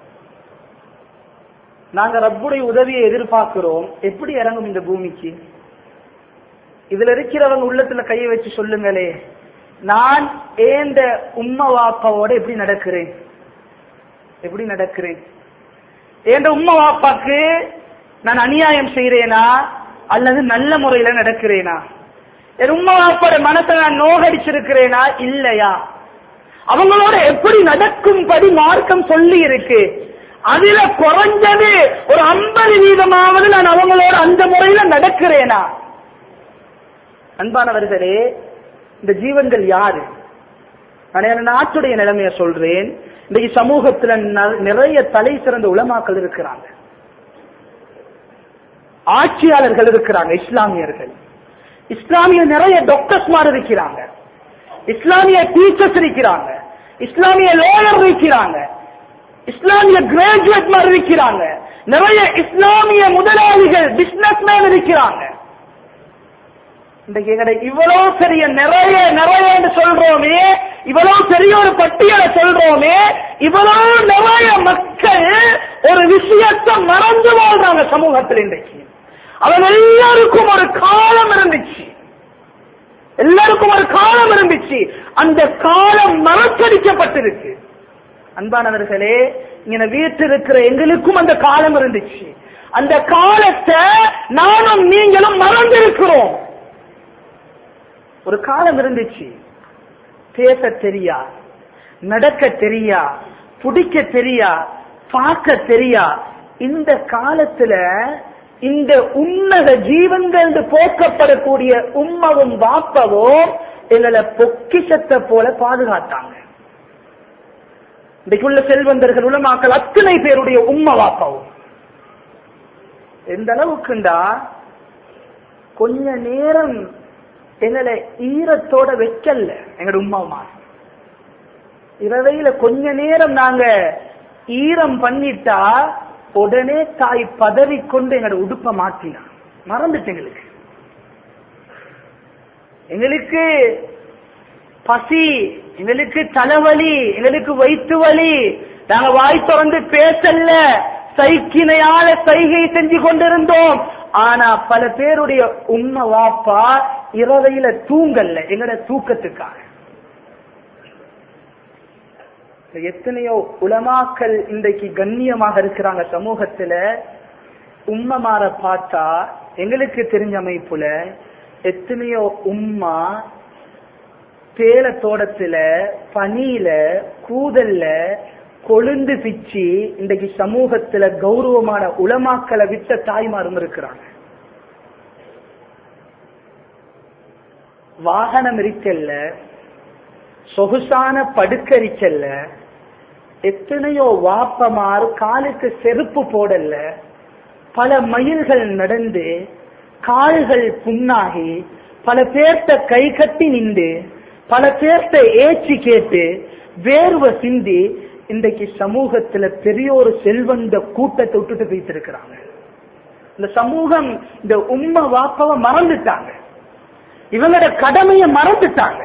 நாங்க ரப்புடைய உதவியை எதிர்பார்க்கிறோம் எப்படி இறங்கும் இந்த பூமிக்கு இதுல இருக்கிறவங்க உள்ளத்துல கையை வச்சு சொல்லுங்களே நான் ஏந்த உம்ம வாப்பாவோட எப்படி நடக்கிறேன் எப்படி நடக்கிறேன் ஏந்த உம்ம வாப்பாக்கு நான் அநியாயம் செய்யறேனா அல்லது நல்ல முறையில நடக்கிறேனா என் உம்மா வாப்பாட மனசை நான் நோகடிச்சிருக்கிறேனா இல்லையா அவங்களோட எப்படி நடக்கும்படி மார்க்கம் சொல்லி இருக்கு அதுல குறைஞ்சது ஒரு ஐம்பது வீதமாவது நான் அவங்களோட அந்த முறையில நடக்கிறேனா அன்பானவர்களே இந்த ஜீவன்கள் யாரு நான் என் நாட்டுடைய நிலைமைய சொல்றேன் இன்றைக்கு சமூகத்துல ந- நிறைய தலை சிறந்த உலமாக்கள் இருக்கிறாங்க ஆட்சியாளர்கள் இருக்கிறாங்க இஸ்லாமியர்கள் இஸ்லாமிய நிறைய டாக்டர்ஸ்மார் இருக்கிறாங்க இஸ்லாமிய டீச்சர்ஸ் இருக்கிறாங்க இஸ்லாமிய லோயர் இருக்கிறாங்க இஸ்லாமிய கிராஜுவேட் மாதிரி இருக்கிறாங்க நிறைய இஸ்லாமிய முதலாளிகள் பிசினஸ் மேன் இருக்கிறாங்க இன்றைக்கு எங்கட இவ்வளவு பெரிய நிறைய நிறைய என்று சொல்றோமே இவ்வளவு பெரிய ஒரு பட்டியலை சொல்றோமே இவ்வளவு நிறைய மக்கள் ஒரு விஷயத்தை மறந்து வாழ்றாங்க சமூகத்தில் இன்றைக்கு அவங்க எல்லாருக்கும் ஒரு காலம் இருந்துச்சு எல்லாருக்கும் ஒரு காலம் இருந்துச்சு அந்த காலம் மறக்கடிக்கப்பட்டிருக்கு அன்பானவர்களே இங்க வீட்டில் இருக்கிற எங்களுக்கும் அந்த காலம் இருந்துச்சு அந்த காலத்தை நானும் நீங்களும் மறந்திருக்கிறோம் ஒரு காலம் இருந்துச்சு பேச தெரியா நடக்க தெரியா பிடிக்க தெரியா பார்க்க தெரியா இந்த காலத்துல இந்த உன்னத ஜீவன்கள் போக்கப்படக்கூடிய உம்மவும் வாப்பவும் எங்களை பொக்கிஷத்தை போல பாதுகாத்தாங்க இன்றைக்குள்ள செல்வந்தர்கள் உலமாக்கள் அத்தனை பேருடைய உம்ம வாப்பவும் எந்த அளவுக்குண்டா கொஞ்ச நேரம் எங்களை ஈரத்தோட வைக்கல எங்களோட உமாமா இரவையில கொஞ்ச நேரம் நாங்க ஈரம் பண்ணிட்டா உடனே தாய் பதவி கொண்டு எங்களோட உடுப்ப மாத்தினா மறந்துட்டு எங்களுக்கு எங்களுக்கு பசி எங்களுக்கு தலைவலி எங்களுக்கு வயிற்று வலி நாங்க வாய் திறந்து பேசல சைக்கினையால சைகை செஞ்சு கொண்டிருந்தோம் ஆனா பல பேருடைய உண்மை வாப்பா இரவையில தூங்கல்ல எங்கட தூக்கத்துக்காக எத்தனையோ உலமாக்கள் இன்றைக்கு கண்ணியமாக இருக்கிறாங்க சமூகத்துல உம்மமார பார்த்தா எங்களுக்கு தெரிஞ்ச அமைப்புல எத்தனையோ உம்மா தேல தோட்டத்துல பனியில கூதல்ல கொழுந்து பிச்சு இன்றைக்கு சமூகத்துல கௌரவமான உலமாக்களை விட்ட தாய்மாரும் இருக்கிறாங்க வாகனம் இருக்கல்ல சொகுசான படுக்கரிக்கல்ல எத்தனையோ வாப்பமார் காலுக்கு செருப்பு போடல பல மைல்கள் நடந்து கால்கள் புண்ணாகி பல பேர்த்த கை கட்டி நின்று பல பேர்த்த ஏச்சி கேட்டு வேர்வை சிந்தி இன்றைக்கு சமூகத்துல பெரிய ஒரு செல்வந்த கூட்டத்தை விட்டுட்டு போயிட்டு இந்த சமூகம் இந்த உண்மை வாப்பவ மறந்துட்டாங்க இவங்களோட கடமையை மறந்துட்டாங்க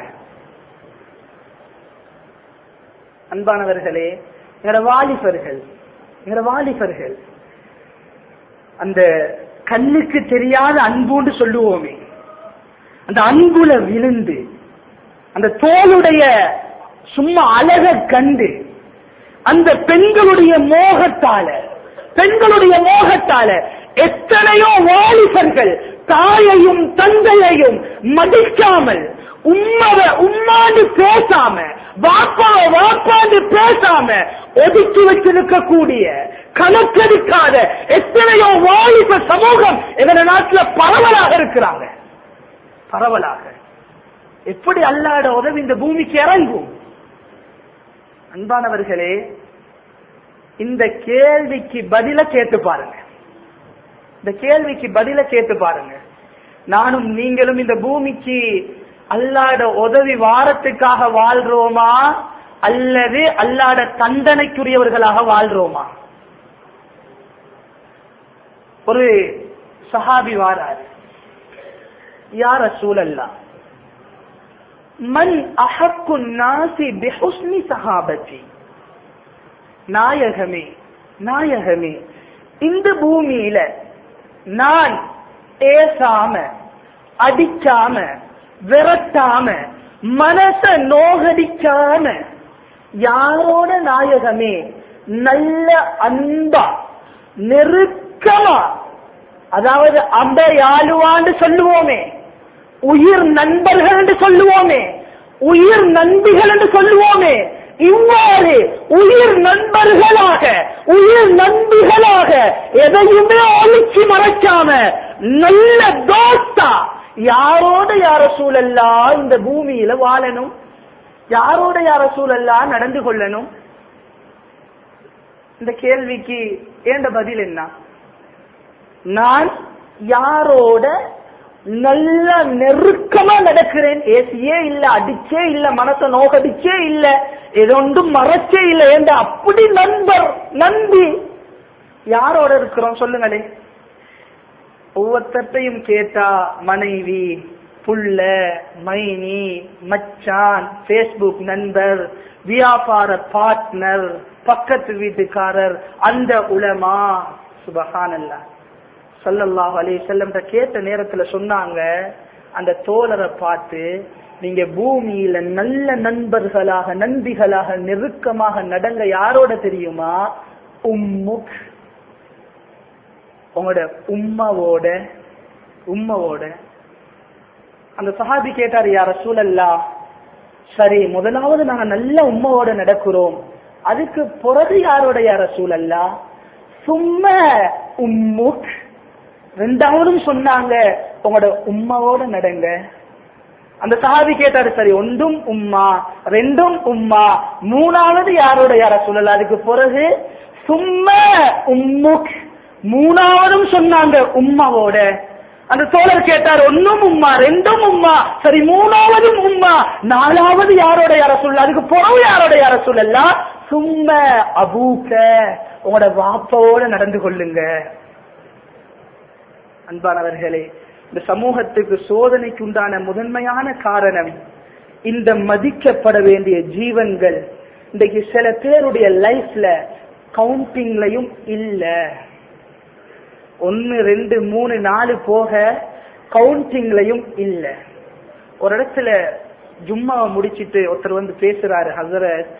அன்பானவர்களே எங்களோட வாலிபர்கள் எங்களோட வாலிபர்கள் அந்த கண்ணுக்கு தெரியாத அன்புன்னு சொல்லுவோமே அந்த அன்புல விழுந்து அந்த தோளுடைய சும்மா அழக கண்டு அந்த பெண்களுடைய மோகத்தால பெண்களுடைய மோகத்தால எத்தனையோ வாலிபர்கள் தாயையும் தந்தையையும் மதிக்காமல் உம்மவ உம்மாண்டு பேசாம வாப்பாவ வாப்பாண்டு பேசாம ஒதுக்கி வச்சிருக்கக்கூடிய கணக்கெடுக்காத எத்தனையோ வாலிப சமூகம் எங்க நாட்டுல பரவலாக இருக்கிறாங்க பரவலாக எப்படி அல்லாட உதவி இந்த பூமிக்கு இறங்கும் அன்பானவர்களே இந்த கேள்விக்கு பதில கேட்டு பாருங்க இந்த கேள்விக்கு பதில கேட்டு பாருங்க நானும் நீங்களும் இந்த பூமிக்கு அல்லாட உதவி வாரத்துக்காக வாழ்றோமா அல்லது அல்லாட தண்டனைக்குரியவர்களாக வாழ்றோமா ஒரு சஹாபி வாரார் யார சூழல்லா மன் அஹக்கு நாசி பிஹுஸ்னி சஹாபதி நாயகமே நாயகமே இந்த பூமியில நான் ஏசாம அடிக்காம விரட்டாம மனச நோகடிக்காம யாரோட நாயகமே நல்ல அன்பா நெருக்கமா அதாவது அம்பையாளுவான்னு சொல்லுவோமே உயிர் நண்பர்கள் என்று சொல்லுவோமே உயிர் நண்பிகள் என்று சொல்லுவோமே இவ்வாறு உயிர் நண்பர்களாக உயிர் நண்பிகளாக எதையுமே ஒழிச்சு மறைக்காம நல்ல தோஸ்தா யாரோட யார சூழல்லா இந்த பூமியில வாழணும் யாரோட யார சூழல்லா நடந்து கொள்ளணும் இந்த கேள்விக்கு ஏண்ட பதில் என்ன நான் யாரோட நல்ல நெருக்கமா நடக்கிறேன் ஏசியே இல்ல அடிச்சே இல்ல மனச நோகடிச்சே இல்ல எதொன்றும் மறைச்சே இல்ல என்ற அப்படி நண்பர் நம்பி யாரோட இருக்கிறோம் சொல்லுங்களே ஒவ்வொருத்தையும் கேட்டா மனைவி புள்ள மைனி மச்சான் பேஸ்புக் நண்பர் வியாபார பார்ட்னர் பக்கத்து வீட்டுக்காரர் அந்த உலமா சுபஹானல்லா சல்லல்லாஹு அலைஹி செல்லம் கேட்ட நேரத்துல சொன்னாங்க அந்த தோழரை பார்த்து நீங்க பூமியில நல்ல நண்பர்களாக நண்பிகளாக நெருக்கமாக நடங்க யாரோட தெரியுமா உம்முக் உங்களோட உம்மாவோட உம்மாவோட அந்த சஹாபி கேட்டாரு யார சூழல்லா சரி முதலாவது நாங்க நல்ல உம்மாவோட நடக்கிறோம் அதுக்கு பிறகு யாரோட யார சூழல்லா சும்மா உம்முக் ரெண்டாவதும் சொன்னாங்க உங்களோட உம்மாவோட நடங்க அந்த சஹாபி கேட்டாரு சரி ஒன்றும் உம்மா ரெண்டும் உம்மா மூணாவது யாரோட யார சொல்லல அதுக்கு பிறகு சும்மா உம்முக் மூணாவதும் சொன்னாங்க உம்மாவோட அந்த தோழர் கேட்டார் ஒன்னும் உம்மா ரெண்டும் உம்மா சரி மூணாவதும் உம்மா நாலாவது யாரோட யார சொல்ல அதுக்கு பிறகு யாரோட யார சொல்லலாம் சும்மா அபூக்க உங்களோட வாப்பாவோட நடந்து கொள்ளுங்க அன்பானவர்களே இந்த சமூகத்துக்கு சோதனைக்கு உண்டான முதன்மையான காரணம் இந்த மதிக்கப்பட வேண்டிய ஜீவன்கள் இன்றைக்கு சில பேருடைய லைஃப்ல கவுண்டிங்லயும் இல்ல ஒன்னு ரெண்டு மூணு நாலு போக கவுண்டிங்லயும் இல்ல ஒரு இடத்துல ஜும்மாவை முடிச்சிட்டு ஒருத்தர் வந்து பேசுறாரு ஹசரத்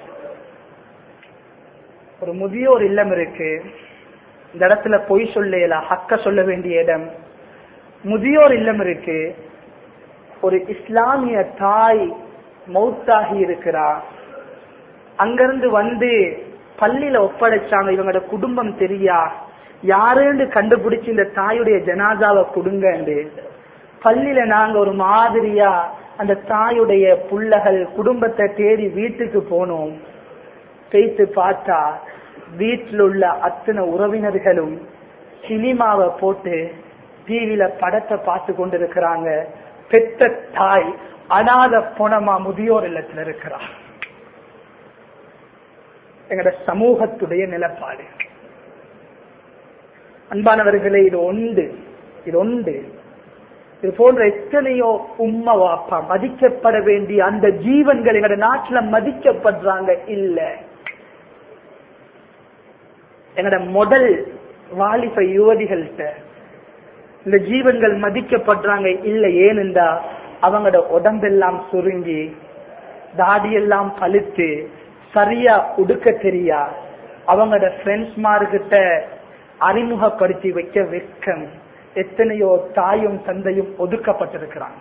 ஒரு முதியோர் இல்லம் இருக்கு இந்த இடத்துல பொய் சொல்லல ஹக்க சொல்ல வேண்டிய இடம் முதியோர் இல்லம் இருக்கு ஒரு இஸ்லாமிய தாய் மௌத்தாகி இருக்கிறா அங்கிருந்து வந்து பள்ளியில ஒப்படைச்சாங்க இவங்களோட குடும்பம் தெரியா யாருன்னு கண்டுபிடிச்சு இந்த தாயுடைய ஜனாதாவை கொடுங்கண்டு பள்ளியில நாங்க ஒரு மாதிரியா அந்த தாயுடைய புள்ளகள் குடும்பத்தை தேடி வீட்டுக்கு போனோம் பேய்த்து பார்த்தா வீட்டில் உள்ள அத்தனை உறவினர்களும் சினிமாவை போட்டு டிவியில படத்தை பார்த்து கொண்டிருக்கிறாங்க பெத்த தாய் அனாத பொணமா முதியோர் இல்லத்துல இருக்கிறார் எங்கட சமூகத்துடைய நிலப்பாடு அன்பானவர்களே இது ஒன்று இது ஒன்று இது போன்ற எத்தனையோ உம்மா வாப்பா மதிக்கப்பட வேண்டிய அந்த ஜீவன்கள் எங்கட நாட்டுல மதிக்கப்படுறாங்க இல்ல எங்கட முதல் வாலிப யுவதிகள்கிட்ட இந்த ஜீவன்கள் மதிக்கப்படுறாங்க இல்ல ஏனென்றா அவங்களோட உடம்பெல்லாம் சுருங்கி தாடியெல்லாம் பழுத்து சரியா உடுக்க தெரியா அவங்களோட ஃப்ரெண்ட்ஸ் மார்கிட்ட அறிமுகப்படுத்தி வைக்க வெக்கம் எத்தனையோ தாயும் தந்தையும் ஒதுக்கப்பட்டிருக்கிறாங்க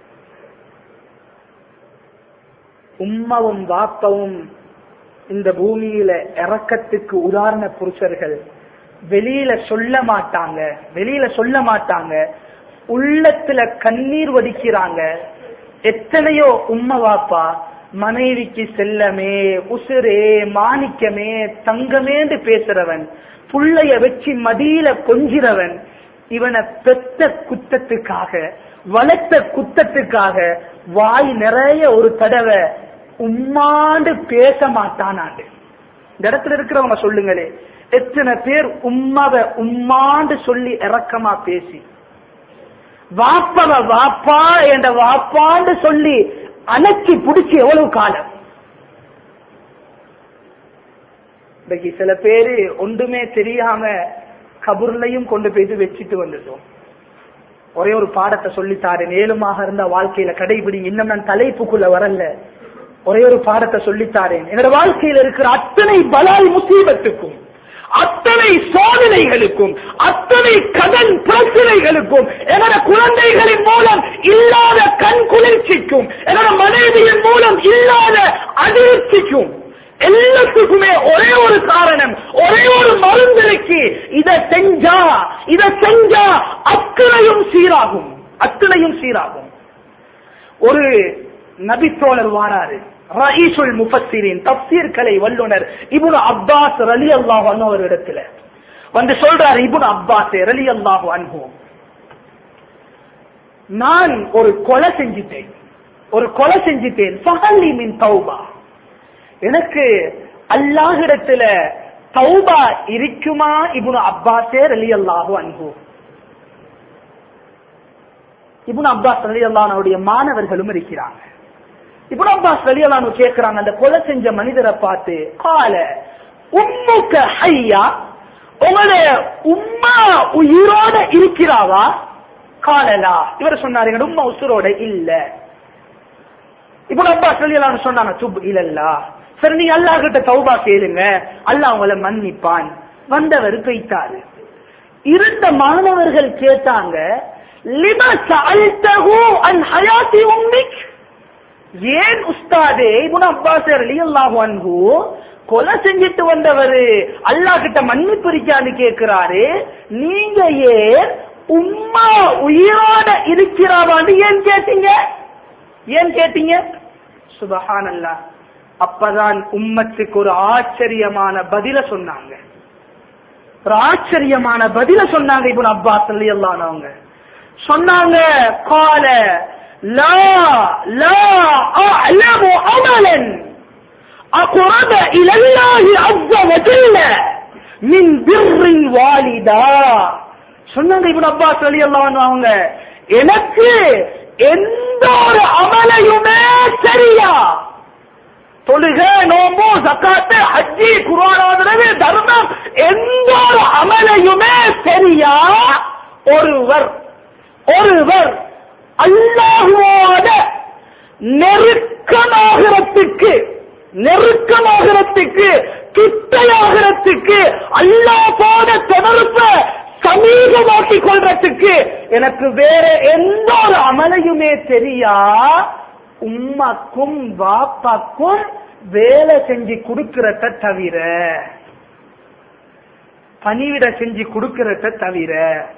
உம்மாவும் வாப்பவும் இந்த பூமியில இறக்கத்துக்கு உதாரண புருஷர்கள் வெளியில சொல்ல மாட்டாங்க வெளியில சொல்ல மாட்டாங்க உள்ளத்துல கண்ணீர் வடிக்கிறாங்க எத்தனையோ உம்மா வாப்பா மனைவிக்கு செல்லமே உசுரே மாணிக்கமே தங்கமேன்னு பேசுறவன் புள்ளைய வச்சு மடியில கொஞ்சிறவன் இவனை பெத்த குத்தத்துக்காக வளர்த்த குத்தத்துக்காக வாய் நிறைய ஒரு தடவை உம்மாண்டு பேச மாட்டானாண்டு இந்த இடத்துல இருக்கிறவங்க சொல்லுங்களே எத்தனை பேர் உம்மாவ உம்மாண்டு சொல்லி இறக்கமா பேசி வாப்பவ வாப்பா என்ற வாப்பாண்டு சொல்லி அணைச்சி பிடிச்சி எவ்வளவு காலம் இன்னைக்கு சில பேரு ஒன்றுமே தெரியாம கபூர்லையும் கொண்டு போயிட்டு வச்சுட்டு வந்துட்டோம் ஒரே ஒரு பாடத்தை சொல்லித்தாரு மேலுமாக இருந்த வாழ்க்கையில கடைபிடி இன்னும் நான் தலைப்புக்குள்ள வரல ஒரே ஒரு பாடத்தை சொல்லித்தாரேன் என்னோட வாழ்க்கையில இருக்கிற அத்தனை பலால் முசீபத்துக்கும் அத்தனை சோதனைகளுக்கும் அத்தனை கடன் பிரச்சனைகளுக்கும் என்னோட குழந்தைகளின் மூலம் இல்லாத கண் குளிர்ச்சிக்கும் என்னோட மனைவியின் மூலம் இல்லாத அதிர்ச்சிக்கும் எல்லாத்துக்குமே ஒரே ஒரு காரணம் ஒரே ஒரு மருந்து இருக்கு இதை செஞ்சா இதை செஞ்சா அத்தனையும் சீராகும் அத்தனையும் சீராகும் ஒரு நபித்தோழர் வாராரு ரஈசுல் முஃபஸ்ஸிரின் தப்சீர் கலை வல்லுனர் இப்னு அப்பாஸ் ரலியல்லாஹு அன்ஹு அவரிடத்துல வந்து சொல்றாரு இப்னு அப்பாஸ் ரலியல்லாஹு அன்ஹு நான் ஒரு கொலை செஞ்சிட்டேன் ஒரு கொலை செஞ்சிட்டேன் ஃபஹல்லி மின் தௌபா எனக்கு அல்லாஹிடத்துல தௌபா இருக்குமா இப்னு அப்பாஸே ரலியல்லாஹு அன்ஹு இப்னு அப்பாஸ் ரலியல்லாஹுடைய மாணவர்களும் இருக்கிறாங்க இப்னு அப்பாஸ் ரலியல்லாஹு கேக்குறாங்க அந்த கொலை செஞ்ச மனிதரை பார்த்து கால உம்முக்க ஹையா உங்களுடைய உம்மா உயிரோட இருக்கிறாவா காலலா இவர் சொன்னாரு எங்க உம்மா உசுரோட இல்ல இப்னு அப்பாஸ் ரலியல்லாஹு சொன்னாங்க துப் இல்லல்லா சரி நீ அல்லாஹ் கிட்ட தௌபா கேளுங்க அல்லாஹ் உங்களை மன்னிப்பான் வந்தவர் பெய்த்தாரு இருந்த மாணவர்கள் கேட்டாங்க லிம சஅல்தஹு அன் ஹயாத்தி உம்மிக் ஏன் உஸ்தாதே இப்னு அப்பாஸ் ரலியல்லாஹு அன்ஹு கொலை செஞ்சிட்டு வந்தவர் அல்லாஹ் கிட்ட மன்னிப்பு இருக்கான்னு கேக்குறாரு நீங்க ஏன் உம்மா உயிரோட இருக்கிறாவான்னு ஏன் கேட்டீங்க ஏன் கேட்டீங்க சுபஹானல்லாஹ் அப்பதான் உம்மத்துக்கு ஒரு ஆச்சரியமான பதில சொன்னாங்க ஒரு ஆச்சரியமான பதில சொன்னாங்க இப்னு அப்பாஸ் ரலியல்லாஹு அன்ஹு சொன்னாங்க கால லா லா அஅலமு அமலன் أقرب إلى الله عز وجل من بر الوالدة சொன்னாங்க இப்னு அப்பாஸ் ரலியல்லாஹு அன்ஹு அவங்க எனக்கு எந்த எந்த ஒரு அமலையுமே சரியா தொழுக நோம்பு சக்காத்து ஹஜ்ஜி குர்ஆனாதரவு தர்மம் எந்த ஒரு அமலையுமே சரியா ஒருவர் ஒருவர் அல்லாஹுவோட நெருக்கமாகிறதுக்கு நெருக்கமாகிறதுக்கு கிட்டையாகிறதுக்கு அல்லாஹோட தொடர்பை சமீபமாக்கிக் கொள்றதுக்கு எனக்கு வேற எந்த ஒரு அமலையுமே தெரியா உம்மாக்கும் வாப்பாக்கும் வேலை செஞ்சு கொடுக்கறத தவிர பணிவிட செஞ்சு கொடுக்கறத தவிர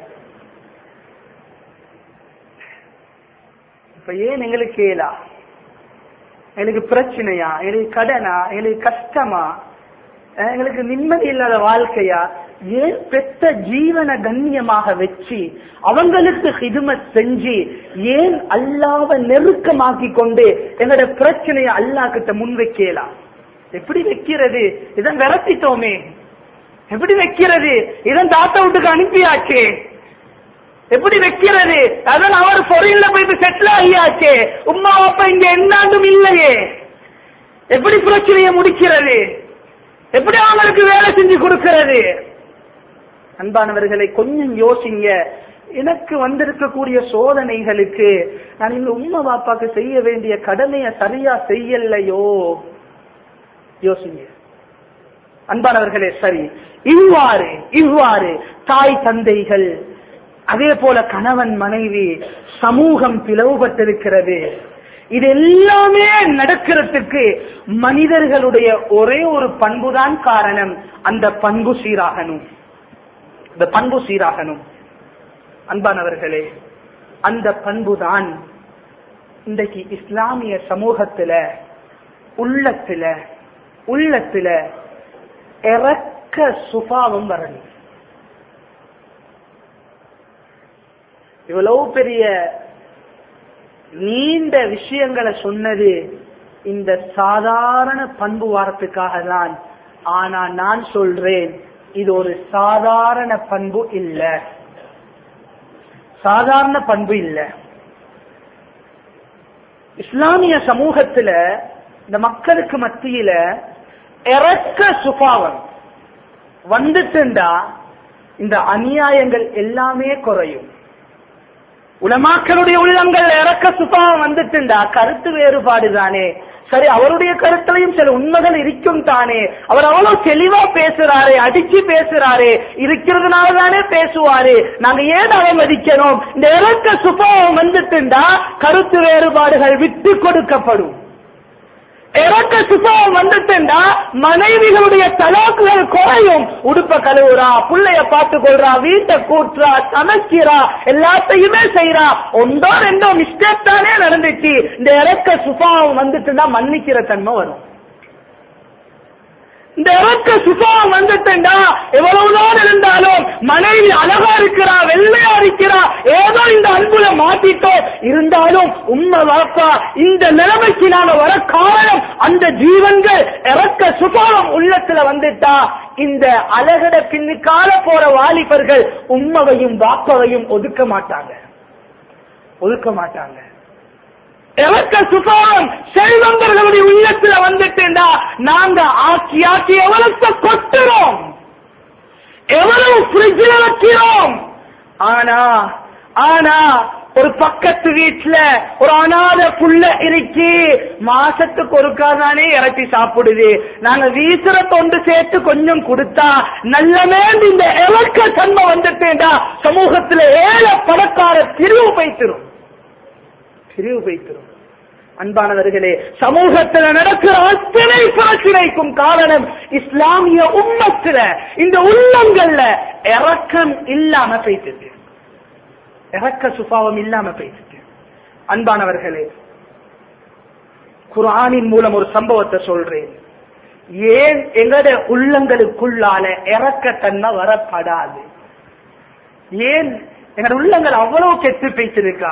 இப்ப ஏன் எங்களுக்கு கேளா எங்களுக்கு பிரச்சனையா எங்களுக்கு கடனா எங்களுக்கு கஷ்டமா அஹ் எங்களுக்கு நிம்மதி இல்லாத வாழ்க்கையா ஏன் பெத்த ஜீவன கண்ணியமாக வச்சு அவங்களுக்கு ஹிதுமத் செஞ்சு ஏன் அல்லாவ நெருக்கமாக்கி கொண்டு எங்களோட பிரச்சனையை அல்லா கிட்ட முன் வைக்கலாம் எப்படி வைக்கிறது இதான் விரட்டிட்டோமே எப்படி வைக்கிறது இதான் தாத்தா வீட்டுக்கு அனுப்பியாச்சே எப்படி வைக்கிறது அதான் அவர் பொறியில போயிட்டு செட்டில் ஆகியாச்சே உமா அப்பா இங்க என்னாண்டும் இல்லையே எப்படி பிரச்சனையை முடிக்கிறது எப்படி அவங்களுக்கு வேலை செஞ்சு கொடுக்கிறது அன்பானவர்களை கொஞ்சம் யோசிங்க எனக்கு வந்திருக்கக்கூடிய சோதனைகளுக்கு நான் இந்த உம்மா பாப்பாக்கு செய்ய வேண்டிய கடமையை சரியா செய்யலையோ யோசிங்க அன்பானவர்களே சரி இவ்வாறு இவ்வாறு தாய் தந்தைகள் அதே போல கணவன் மனைவி சமூகம் பிளவுபட்டிருக்கிறது இது எல்லாமே நடக்கிறதுக்கு மனிதர்களுடைய ஒரே ஒரு பண்புதான் காரணம் அந்த பண்பு சீராகணும் இந்த பண்பு சீராகணும் அன்பானவர்களே அந்த பண்புதான் இன்றைக்கு இஸ்லாமிய சமூகத்துல உள்ளத்துல உள்ளத்துல இறக்க சுபாவம் வரணும் இவ்வளவு பெரிய நீண்ட விஷயங்களை சொன்னது இந்த சாதாரண பண்பு வாரத்துக்காக தான் ஆனா நான் சொல்றேன் இது ஒரு சாதாரண பண்பு இல்ல சாதாரண பண்பு இல்ல இஸ்லாமிய சமூகத்துல இந்த மக்களுக்கு மத்தியில இறக்க சுபாவம் வந்துட்டுண்டா இந்த அநியாயங்கள் எல்லாமே குறையும் உலமாக்களுடைய உள்ளங்கள் இறக்க சுபாவம் வந்துட்டுண்டா கருத்து வேறுபாடு தானே சரி அவருடைய கருத்துலையும் சில உண்மைகள் இருக்கும் தானே அவர் அவ்வளவு தெளிவா பேசுறாரு அடிச்சு பேசுறாரு இருக்கிறதுனால தானே பேசுவாரு நாங்க ஏன் அவமதிக்கணும் இந்த இறக்க சுபாவம் வந்துட்டுண்டா கருத்து வேறுபாடுகள் விட்டு கொடுக்கப்படும் இறக்க சுபாவம் வந்துட்டுண்டா மனைவிகளுடைய தலாக்குகள் குறையும் உடுப்ப கழுவுறா புள்ளைய பார்த்து கொள்றா வீட்டை கூட்டுறா சமைக்கிறா எல்லாத்தையுமே செய்யறா ஒன்றோ ரெண்டோ மிஸ்டேக் தானே நடந்துச்சு இந்த இறக்க சுபாவம் வந்துட்டுண்டா மன்னிக்கிற தன்மை வரும் இந்த இறக்க சுபாவம் வந்துட்டுண்டா எவ்வளவு நாள் இருந்தாலும் மனைவி அழகா இருக்கிறா வெள்ளையா இருக்கிறா ஏதோ இந்த அன்புல மாத்திட்டோம் இருந்தாலும் உண்மை வாப்பா இந்த நிலைமைக்கு நாங்க வர காரணம் அந்த ஜீவன்கள் இறக்க சுபாவம் உள்ளத்துல வந்துட்டா இந்த அழகட பின்னுக்கால போற வாலிபர்கள் உண்மையையும் வாப்பவையும் ஒதுக்க மாட்டாங்க ஒதுக்க மாட்டாங்க எவக்க சுபாவம் செல்வந்தர்களுடைய உள்ளத்துல வந்துட்டேன்னா நாங்க ஆக்கி ஆக்கி எவ்வளவு கொட்டுறோம் எவ்வளவு ஃப்ரிட்ஜில் வைக்கிறோம் ஆனா ஆனா ஒரு பக்கத்து வீட்டுல ஒரு அனாத புள்ள இருக்கு மாசத்துக்கு ஒருக்கா தானே இறக்கி சாப்பிடுது நாங்க வீசுற தொண்டு சேர்த்து கொஞ்சம் கொடுத்தா நல்லமே இந்த இலக்க தன்மை வந்துட்டேன்டா சமூகத்துல ஏழை பணக்கார பிரிவு வைத்திரும் பிரிவு வைத்திரும் அன்பானவர்களே சமூகத்தில் நடக்கிற அத்தனை பிரச்சனைக்கும் காரணம் இஸ்லாமிய உம்மத்துல இந்த உள்ளங்கள்ல இறக்கம் இல்லாம போயிட்டு இறக்க சுபாவம் இல்லாம போயிட்டு அன்பானவர்களே குரானின் மூலம் ஒரு சம்பவத்தை சொல்றேன் ஏன் எங்கட உள்ளங்களுக்குள்ளால இறக்கத்தன்மை வரப்படாது ஏன் எங்கட உள்ளங்கள் அவ்வளவு கெட்டு பேசிருக்கா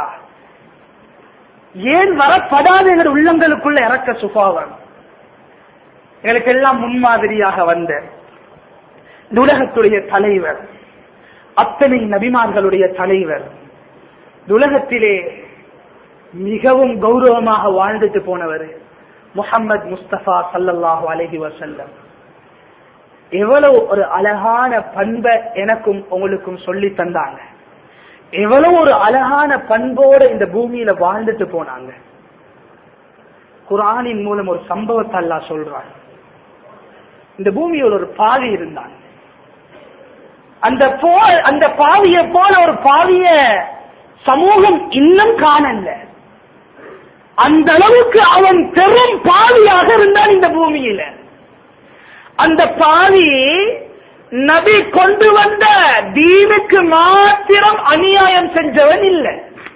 ஏன் வரப்படாத எங்கள் உள்ளங்களுக்குள்ள இறக்க சுபாவம் எங்களுக்கு எல்லாம் முன்மாதிரியாக வந்த இந்த உலகத்துடைய தலைவர் அத்தனை நபிமார்களுடைய தலைவர் இந்த உலகத்திலே மிகவும் கௌரவமாக வாழ்ந்துட்டு போனவர் முஹம்மது முஸ்தபா சல்லல்லாஹு அலைஹி வஸல்லம் எவ்வளவு ஒரு அழகான பண்பை எனக்கும் உங்களுக்கும் சொல்லி தந்தாங்க எவ்வளவு ஒரு அழகான பண்போட இந்த பூமியில வாழ்ந்துட்டு போனாங்க குரானின் மூலம் ஒரு சம்பவத்தை அல்லாஹ் சொல்றான் இந்த பூமியில் ஒரு பாவி இருந்தான் அந்த போ அந்த பாவிய போல ஒரு பாவிய சமூகம் இன்னும் காணல அந்த அளவுக்கு அவன் பெரும் பாவியாக இருந்தான் இந்த பூமியில அந்த பாவி நபி கொண்டு வந்த தீனுக்கு மாத்திரம் அநியாயம் செஞ்சவன் இல்லை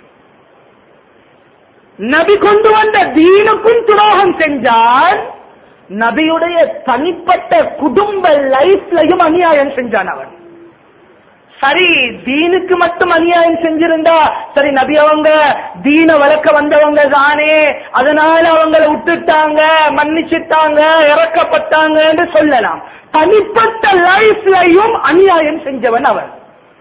நபி கொண்டு வந்த தீனுக்கும் துரோகம் செஞ்சான் நபியுடைய தனிப்பட்ட குடும்ப லைஃப்லையும் அநியாயம் செஞ்சான் அவன் சரி தீனுக்கு மட்டும் அநியாயம் செஞ்சிருந்தா சரி நபி அவங்க தீன வளர்க்க வந்தவங்க தானே அதனால அவங்கள விட்டுட்டாங்க மன்னிச்சிட்டாங்க இறக்கப்பட்டாங்க என்று சொல்லலாம் தனிப்பட்ட லைஃப்லையும் அநியாயம் செஞ்சவன் அவன்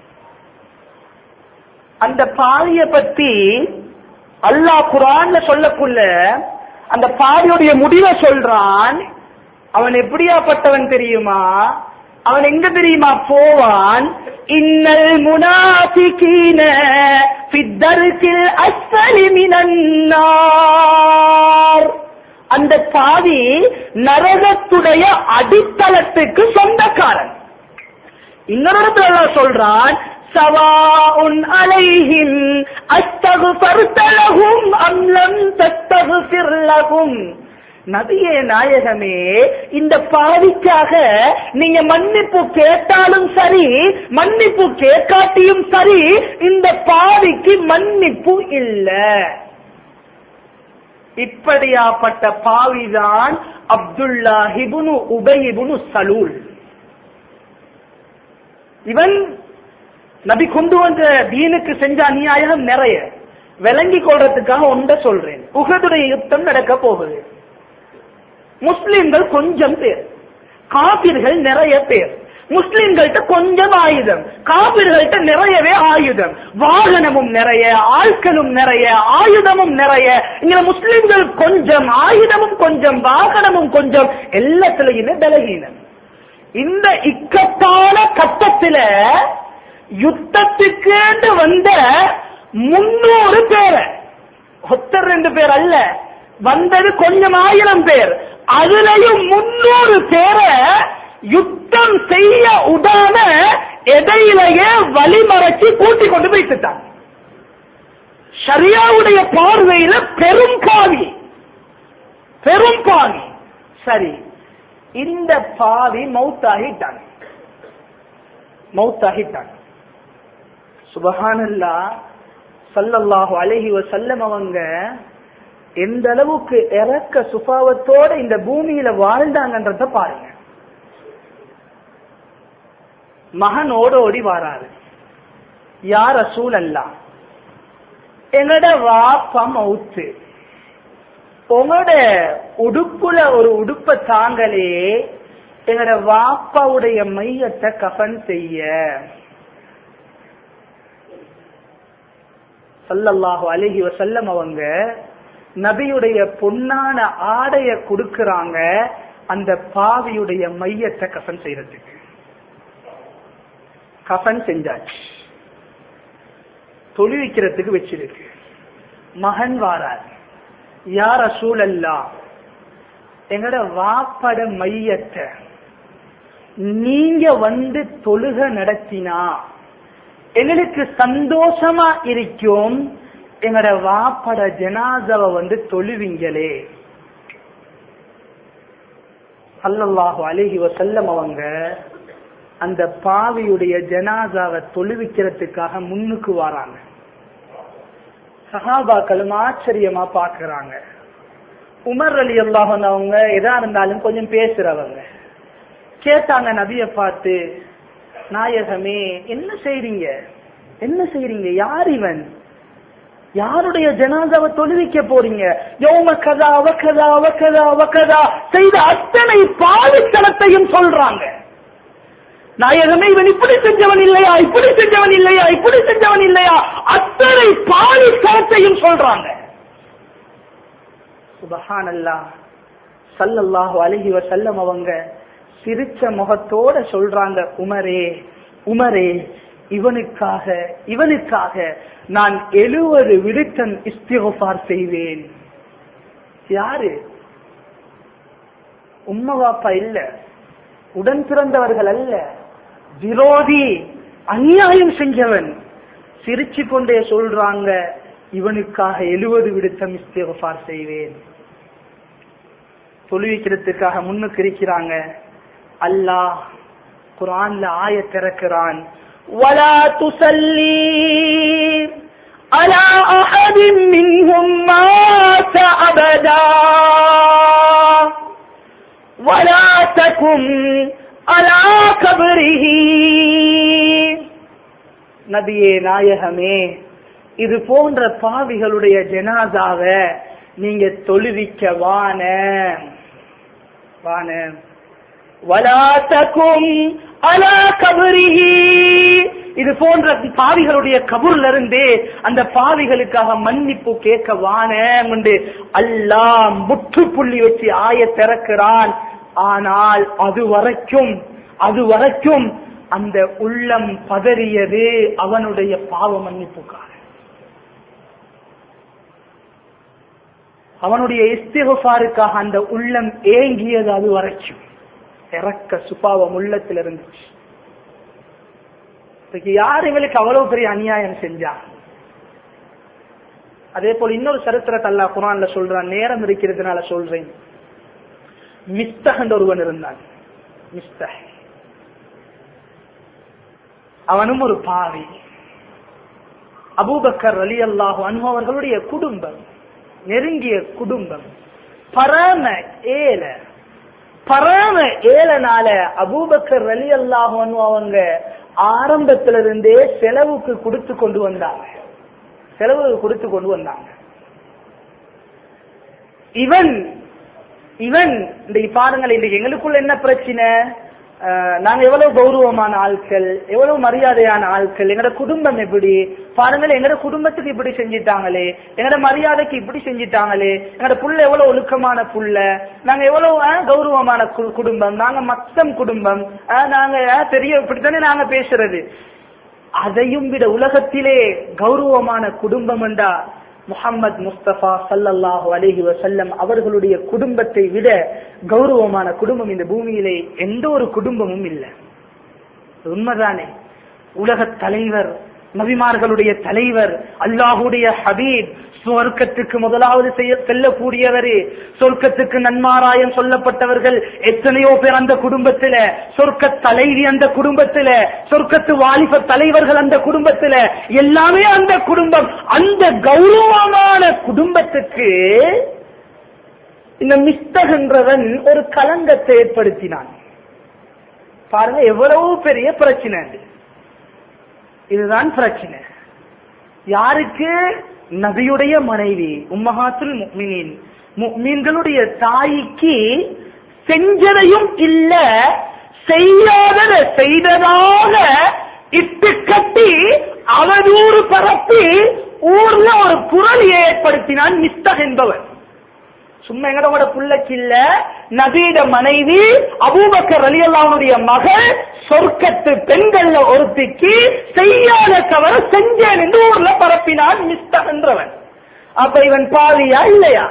அந்த பாவிய பத்தி அல்லாஹ் குரான்ல சொல்லக்குள்ள அந்த பாவியுடைய முடிவை சொல்றான் அவன் எப்படியாப்பட்டவன் தெரியுமா அவன் எங்க தெரியுமா போவான் இன்னல் முனாஃபிகீன ஃபித்தர்கில் அஸ்ஃபலி மினன் நார் அந்த பாவி நரகத்துடைய அடித்தளத்துக்கு சொந்தக்காரன் இன்னொரு இடத்துல அல்லாஹ் சொல்றான் சவாஉன் அலைஹிம் அஸ்தக்ஃபர்த லஹும் அம் லம் தஸ்தக்ஃபிர் லஹும் நபியே நாயகமே இந்த பாவிக்காக நீங்க மன்னிப்பு கேட்டாலும் சரி மன்னிப்பு கேட்காட்டியும் சரி இந்த பாவிக்கு மன்னிப்பு இல்ல இப்படியாப்பட்ட பாவிதான் அப்துல்லா ஹிபுனு உபயிபுனு சலூல் இவன் நபி கொண்டு வந்த தீனுக்கு செஞ்ச அநியாயம் நிறைய விளங்கி கொள்றதுக்காக ஒன்ற சொல்றேன் உகதுடைய யுத்தம் நடக்க போகுது முஸ்லிம்கள் கொஞ்சம் பேர் காபிர்கள் நிறைய பேர் முஸ்லிம்கள்ட்ட கொஞ்சம் ஆயுதம் காபிர்கள்ட்ட நிறையவே ஆயுதம் வாகனமும் நிறைய ஆட்களும் நிறைய ஆயுதமும் நிறைய இங்க முஸ்லிம்கள் கொஞ்சம் ஆயுதமும் கொஞ்சம் வாகனமும் கொஞ்சம் எல்லாத்துலயுமே பலகீனம் இந்த இக்கட்டான கட்டத்தில யுத்தத்துக்கு வந்த முன்னூறு பேரை ஒத்தர் ரெண்டு பேர் அல்ல வந்தது கொஞ்சம் ஆயிரம் பேர் அதுலயும் முன்னூறு பேரை யுத்தம் செய்ய உடான இடையிலேயே வழிமறைச்சு கூட்டி கொண்டு போயிட்டுட்டாங்க ஷரியாவுடைய பார்வையில பெரும் பாவி பெரும் பாவி சரி இந்த பாவி மௌத்தாகிட்டாங்க மௌத்தாகிட்டாங்க சுபஹானல்லா சல்லல்லாஹு அலைஹி வஸல்லம் அவங்க எந்த அளவுக்கு இறக்க சுபாவத்தோட இந்த பூமியில வாழ்ந்தாங்கன்றத பாருங்க மகன் ஓடோடி வாராரு யார் ரசூல் அல்லா என்னோட வாப்பா மவுத்து உங்களோட உடுப்புல ஒரு உடுப்ப தாங்களே எங்களோட வாப்பாவுடைய மையத்தை கஃன் செய்ய சல்லல்லாஹு அலைஹி வஸல்லம் அவங்க நபியுடைய பொன்னான ஆடைய கொடுக்கறாங்க அந்த பாவியுடைய மையத்தை கஃன் செய்யறதுக்கு கஃன் செஞ்சாச்சு தொழுவிக்கிறதுக்கு வச்சிருக்கு மகன் வாரார் யார சூழல்லா எங்கட வாப்பட மையத்தை நீங்க வந்து தொழுக நடத்தினா எங்களுக்கு சந்தோஷமா இருக்கும் எங்கட வாப்பட ஜனாதவ வந்து தொழுவிங்களே சல்லல்லாஹு அலைஹி வஸல்லம் அவங்க அந்த பாவியுடைய ஜனாதாவை தொழுவிக்கிறதுக்காக முன்னுக்கு வராங்க சஹாபாக்களும் ஆச்சரியமா பாக்குறாங்க உமர் அலி அல்லாஹன் அவங்க எதா இருந்தாலும் கொஞ்சம் பேசுறவங்க கேட்டாங்க நபிய பார்த்து நாயகமே என்ன செய்றீங்க என்ன செய்றீங்க யார் இவன் யாருடைய ஜனாதாவை தொழுவிக்க போறீங்க யோம கதா அவ கதா அவ கதா அவ கதா செய்த அத்தனை பாவித்தனத்தையும் சொல்றாங்க நாயகமே இவன் இப்படி செஞ்சவன் இல்லையா இப்படி செஞ்சவன் இல்லையா இப்படி செஞ்சவன் இல்லையா அத்தனை பாவித்தனத்தையும் சொல்றாங்க சுபஹானல்லாஹ் ஸல்லல்லாஹு அலைஹி வஸல்லம் அவங்க சிரிச்ச முகத்தோட சொல்றாங்க உமரே உமரே இவனுக்காக இவனுக்காக நான் எழுவது விடுத்தன் இஸ்திகுஃபார் செய்வேன் யாரு உம்மா வாப்பா இல்ல உடன் பிறந்தவர்கள் அல்ல விரோதி அநியாயம் செஞ்சவன் சிரிச்சு கொண்டே சொல்றாங்க இவனுக்காக எழுவது விடுத்தம் இஸ்திகுஃபார் செய்வேன் தொழுவிக்கிறதுக்காக முன்னுக்கு இருக்கிறாங்க அல்லாஹ் குரான்ல ஆய திறக்கிறான் ولا تصلي على أحد منهم مات أبدا ولا تكن على قبره நபியே நாயகமே இது போன்ற பாவிகளுடைய ஜனாதாவ நீங்க தொழுவிக்க வான வான வலாத்தக்கும் அலா கபரிஹி இது போன்ற பாவிகளுடைய கபூர்ல இருந்து அந்த பாவிகளுக்காக மன்னிப்பு கேட்க வான என்று அல்லாஹ் முற்றுப்புள்ளி வச்சு ஆய திறக்கிறான் ஆனால் அது வரைக்கும் அது வரைக்கும் அந்த உள்ளம் பதறியது அவனுடைய பாவ மன்னிப்புக்காக அவனுடைய இஸ்திகுஃபாருக்காக அந்த உள்ளம் ஏங்கியது அது வரைக்கும் இறக்க சுபாவம் உள்ளத்தில் இருந்துச்சு இன்னைக்கு யார் எங்களுக்கு அவ்வளவு பெரிய அநியாயம் செஞ்சா அதே போல இன்னொரு சரித்திரத்தை அல்லாஹ் குரான்ல சொல்றான் நேரம் இருக்கிறதுனால சொல்றேன் மிஸ்தகன் ஒருவன் இருந்தான் மிஸ்தக அவனும் ஒரு பாவி அபூபக்கர் அலி அல்லாஹு அவர்களுடைய குடும்பம் நெருங்கிய குடும்பம் பரம ஏல பரம ஏலனால அபூபக்கர் அலி அல்லாஹு அவங்க ஆரம்பத்துல இருந்தே செலவுக்கு கொடுத்து கொண்டு வந்தாங்க செலவு கொடுத்து கொண்டு வந்தாங்க இவன் இவன் இந்த பாருங்கள் இன்றைக்கு எங்களுக்குள்ள என்ன பிரச்சனை அஹ், நாங்க எவ்வளவு கௌரவமான ஆட்கள் எவ்வளவு மரியாதையான ஆட்கள் எங்கட குடும்பம் எப்படி பாருங்கள் எங்கட குடும்பத்துக்கு இப்படி செஞ்சிட்டாங்களே எங்கட மரியாதைக்கு இப்படி செஞ்சிட்டாங்களே எங்கட புள்ள எவ்வளவு ஒழுக்கமான புள்ள நாங்க எவ்வளவு அஹ், கௌரவமான கு- குடும்பம் நாங்க மத்தம் குடும்பம் அஹ், நாங்க அஹ், பெரிய இப்படித்தானே நாங்க பேசுறது அதையும் விட உலகத்திலே கௌரவமான குடும்பம் என்றா முஹம்மது முஸ்தபா சல்லல்லாஹு அலைஹி வஸல்லம் அவர்களுடைய குடும்பத்தை விட கௌரவமான குடும்பம் இந்த பூமியிலே எந்த ஒரு குடும்பமும் இல்லை இது உண்மைதானே உலக தலைவர் நபிமார்களுடைய தலைவர் அல்லாஹுடைய ஹபீப் சொர்க்கத்துக்கு முதலாவது செய்ய செல்லக்கூடியவரே சொர்க்கத்துக்கு நன்மாராயம் சொல்லப்பட்டவர்கள் எத்தனையோ பேர் அந்த குடும்பத்தில சொர்க்க தலைவி அந்த குடும்பத்தில சொர்க்கத்து வாலிப தலைவர்கள் அந்த குடும்பத்தில எல்லாமே அந்த குடும்பம் அந்த கௌரவமான குடும்பத்துக்கு இந்த மிஸ்தகன்றவன் ஒரு கலங்கத்தை ஏற்படுத்தினான் பாருங்க எவ்வளவு பெரிய பிரச்சனை அது இதுதான் பிரச்சனை யாருக்கு நபியுடைய மனைவி உம்மஹாத்துல் முக்மினின் முக்மீன்களுடைய தாய்க்கு செஞ்சதையும் இல்ல செய்யாதத செய்ததாக இட்டு கட்டி அவதூறு பரப்பி ஊர்ல ஒரு குரல் ஏற்படுத்தினான் மிஸ்தக் என்பவர் சும்மா எங்கடோட புள்ளக்கு இல்ல நபீட மனைவி அபூபக்கர் ரலியல்லாவுடைய மகள் சொர்க்கத்து பெண்கள்ல ஒருத்திக்கு செய்யாத தவற செஞ்சேன் என்று ஊர்ல பரப்பினான் மிஸ்தக் என்றவன் அப்ப இவன் பாவியா இல்லையா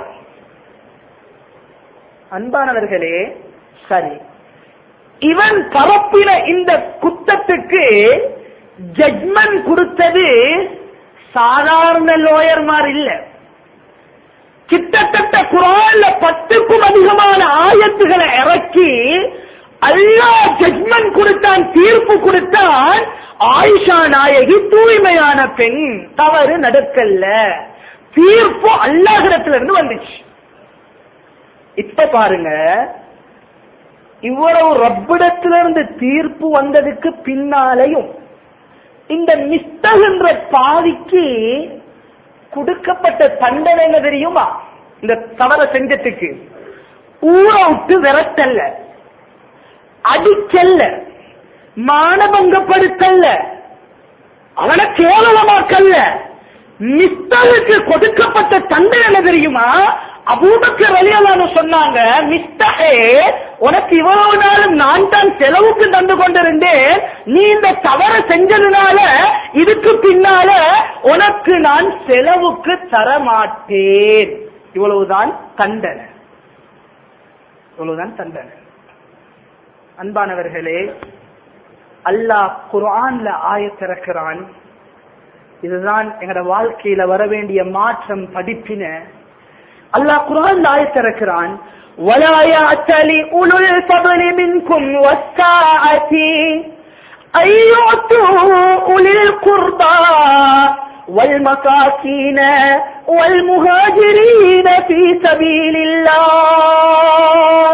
அன்பானவர்களே சரி இவன் பரப்பின இந்த குத்தத்துக்கு ஜட்மெண்ட் கொடுத்தது சாதாரண லோயர்மார் இல்ல கிட்டத்தட்ட குரான்ல பத்துக்கும் அதிகமான ஆயத்துகளை இறக்கி அல்லாஹ் ஜட்மெண்ட் கொடுத்தான் தீர்ப்பு கொடுத்தான் ஆயிஷா நாயகி தூய்மையான பெண் தவறு நடக்கல்ல தீர்ப்பு அல்லாஹிடத்துல இருந்து வந்துச்சு இப்ப பாருங்க இவ்வளவு ரப்பிடத்திலிருந்து தீர்ப்பு வந்ததுக்கு பின்னாலையும் இந்த மிஸ்தகின்ற பாவிக்கு கொடுக்கப்பட்ட தண்டனை என்ன தெரியுமா இந்த தவற செஞ்சதுக்கு ஊற விட்டு விரட்டல்ல அடிக்கல்ல மானபங்கப்படுத்தல்ல அவனை கேவலமாக்கல்ல மிஸ்தலுக்கு கொடுக்கப்பட்ட தண்டனை என்ன தெரியுமா அபூபக்கர் ரலியல்லாஹு சொன்னாங்க மிஸ்டஹே உனக்கு இவ்வளவு நாளும் நான் தான் செலவுக்கு தந்து கொண்டிருந்தேன் நீ இந்த தவற செஞ்சதுனால இதுக்கு பின்னால உனக்கு நான் செலவுக்கு தர மாட்டேன் இவ்வளவுதான் தண்டனை இவ்வளவுதான் தண்டனை அன்பானவர்களே அல்லாஹ் குர்ஆன்ல ஆயத்திறக்கிறான் இதுதான் எங்கட வாழ்க்கையில வர வேண்டிய மாற்றம் படிப்பின அல்லாஹ் குர்ஆன்ல ஆயத்திறக்கிறான் ولا يعتلي أولو الفضل منكم والساعة أن يؤتوا أولي القربى والمساكين والمهاجرين في سبيل الله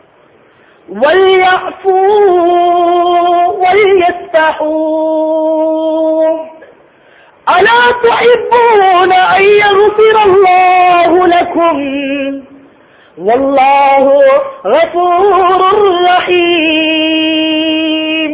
وليعفوا وليستحوا ألا تحبون أن يغفر الله لكم والله غفور رحيم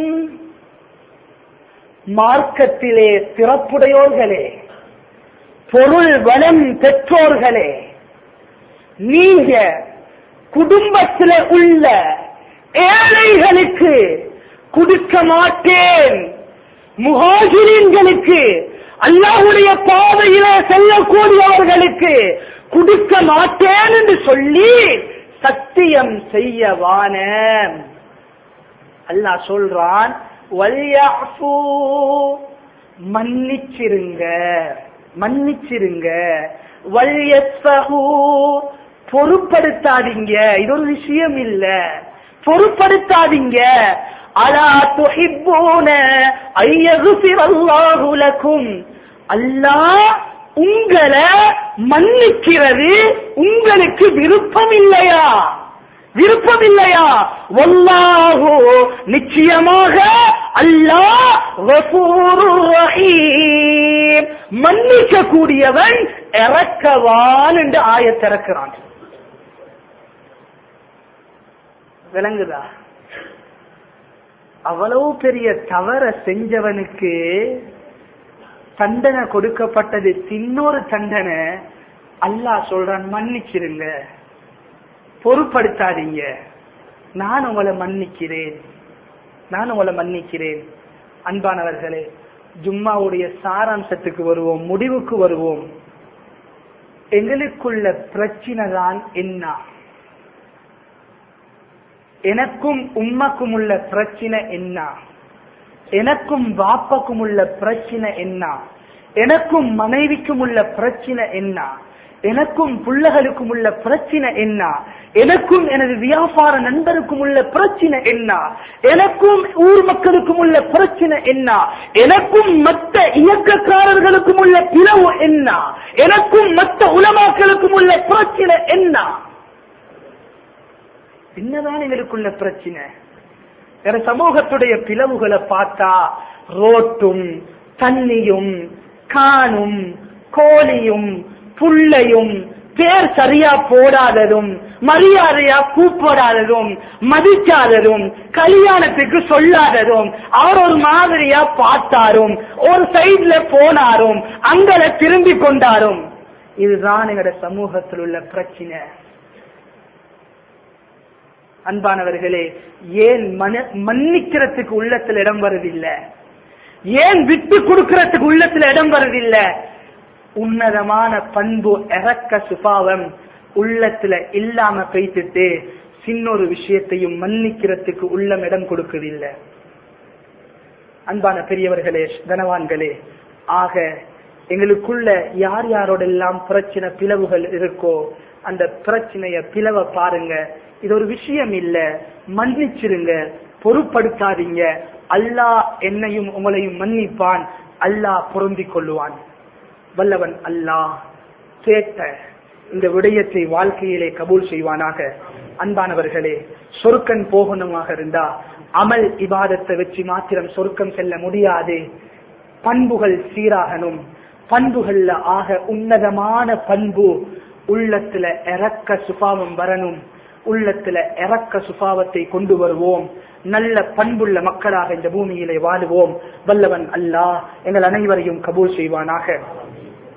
மார்க்கத்திலே சிறப்புடையோர்களே பொருள் வளம் பெற்றோர்களே நீங்க குடும்பத்தில் உள்ள ஏழைகளுக்கு கொடுக்க மாட்டேன் முகாஜிரீன்களுக்கு அல்லாஹுடைய பாதையில செல்லக்கூடியவர்களுக்கு கொடுக்க மாட்டேன் என்று சொல்லி சத்தியம் செய்யவான அல்லாஹ் சொல்றான் வல்யஃபு மன்னிச்சிருங்க மன்னிச்சிருங்க வல்யஸ்ஃபஹு பொறுப்படுத்தாதீங்க இது ஒரு விஷயம் இல்ல பொறுப்படுத்தாதீங்க அலா துஹிப்பூன ஐயகுஃபிரல்லாஹு லக்கும் அல்லாஹ் உங்களை மன்னிக்கிறது உங்களுக்கு விருப்பம் இல்லையா விருப்பம் இல்லையா வல்லாஹு நிச்சயமாக அல்லாஹ் கஃபூருர் ரஹீம் மன்னிக்க கூடியவன் இறக்கவான் என்று ஆயத்திறக்கிறான் விளங்குதா அவ்வளவு பெரிய தவற செஞ்சவனுக்கு தண்டனை கொடுக்கப்பட்டது சின்னொரு தண்டனை அல்லாஹ் சொல்றான் மன்னிச்சிருங்க பொறுப்படுத்தாதீங்க நான் உங்களை மன்னிக்கிறேன் நான் உங்களை மன்னிக்கிறேன் அன்பானவர்களே ஜும்மாவுடைய சாராம்சத்துக்கு வருவோம் முடிவுக்கு வருவோம் எங்களுக்குள்ள பிரச்சனை தான் என்ன எனக்கும் உம்மக்கும் உள்ள பிரச்சனை என்ன எனக்கும் பாப்பக்கும் உள்ள பிரச்சனை என்ன எனக்கும் மனைவிக்கும் உள்ள பிரச்சனை என்ன எனக்கும் பிள்ளைகளுக்கும் உள்ள பிரச்சனை என்ன எனக்கும் எனது வியாபார நண்பருக்கும் உள்ள பிரச்சனை என்ன எனக்கும் ஊர் மக்களுக்கும் உள்ள பிரச்சனை என்ன எனக்கும் மற்ற இயக்கக்காரர்களுக்கும் உள்ள பிளவு என்ன எனக்கும் மற்ற உலமாக்களுக்கும் உள்ள பிரச்சனை என்ன என்னதான் எங்களுக்குள்ள பிரச்சனை வேற சமூகத்துடைய பிளவுகளை பார்த்தா ரோட்டும் தண்ணியும் காணும் கோழியும் புள்ளையும் பேர் சரியா போடாததும் மரியாதையா கூப்பிடாததும் மதிக்காததும் கல்யாணத்துக்கு சொல்லாததும் அவர் ஒரு மாதிரியா பார்த்தாரும் ஒரு சைட்ல போனாரும் அங்கல திரும்பி கொண்டாரும் இதுதான் எங்களோட சமூகத்தில் உள்ள பிரச்சனை அன்பானவர்களே ஏன் மன மன்னிக்கிறதுக்கு உள்ளத்துல இடம் வருதில்லை ஏன் விட்டு கொடுக்கறதுக்கு உள்ளத்துல இடம் வருதில்லை உன்னதமான பண்பு இறக்க சுபாவம் உள்ளத்துல இல்லாம பேசிட்டு சின்னொரு விஷயத்தையும் மன்னிக்கிறதுக்கு உள்ளம் இடம் கொடுக்குதில்லை அன்பான பெரியவர்களே கனவான்களே ஆக எங்களுக்குள்ள யார் யாரோடெல்லாம் பிரச்சனை பிளவுகள் இருக்கோ அந்த பிரச்சனைய பிளவ பாருங்க இது ஒரு விஷயம் இல்ல மன்னிச்சிருங்க பொறுப்படுத்தாதீங்க அல்லாஹ் என்னையும் உங்களையும் மன்னிப்பான் அல்லாஹ் பொருந்திக் கொள்ளுவான் வல்லவன் அல்லாஹ் கேட்ட இந்த விடயத்தை வாழ்க்கையிலே கபூல் செய்வானாக அன்பானவர்களே சொருக்கன் போகணுமாக இருந்தா அமல் இபாதத்தை வச்சு மாத்திரம் சொருக்கம் செல்ல முடியாது பண்புகள் சீராகணும் பண்புகள்ல ஆக உன்னதமான பண்பு உள்ளத்துல இறக்க சுபாவம் வரணும் உள்ளத்துல இறக்க சுபாவத்தை கொண்டு வருவோம் நல்ல பண்புள்ள மக்களாக இந்த பூமியிலே வாழுவோம் வல்லவன் அல்லாஹ் எங்கள் அனைவரையும் கபூல் செய்வானாக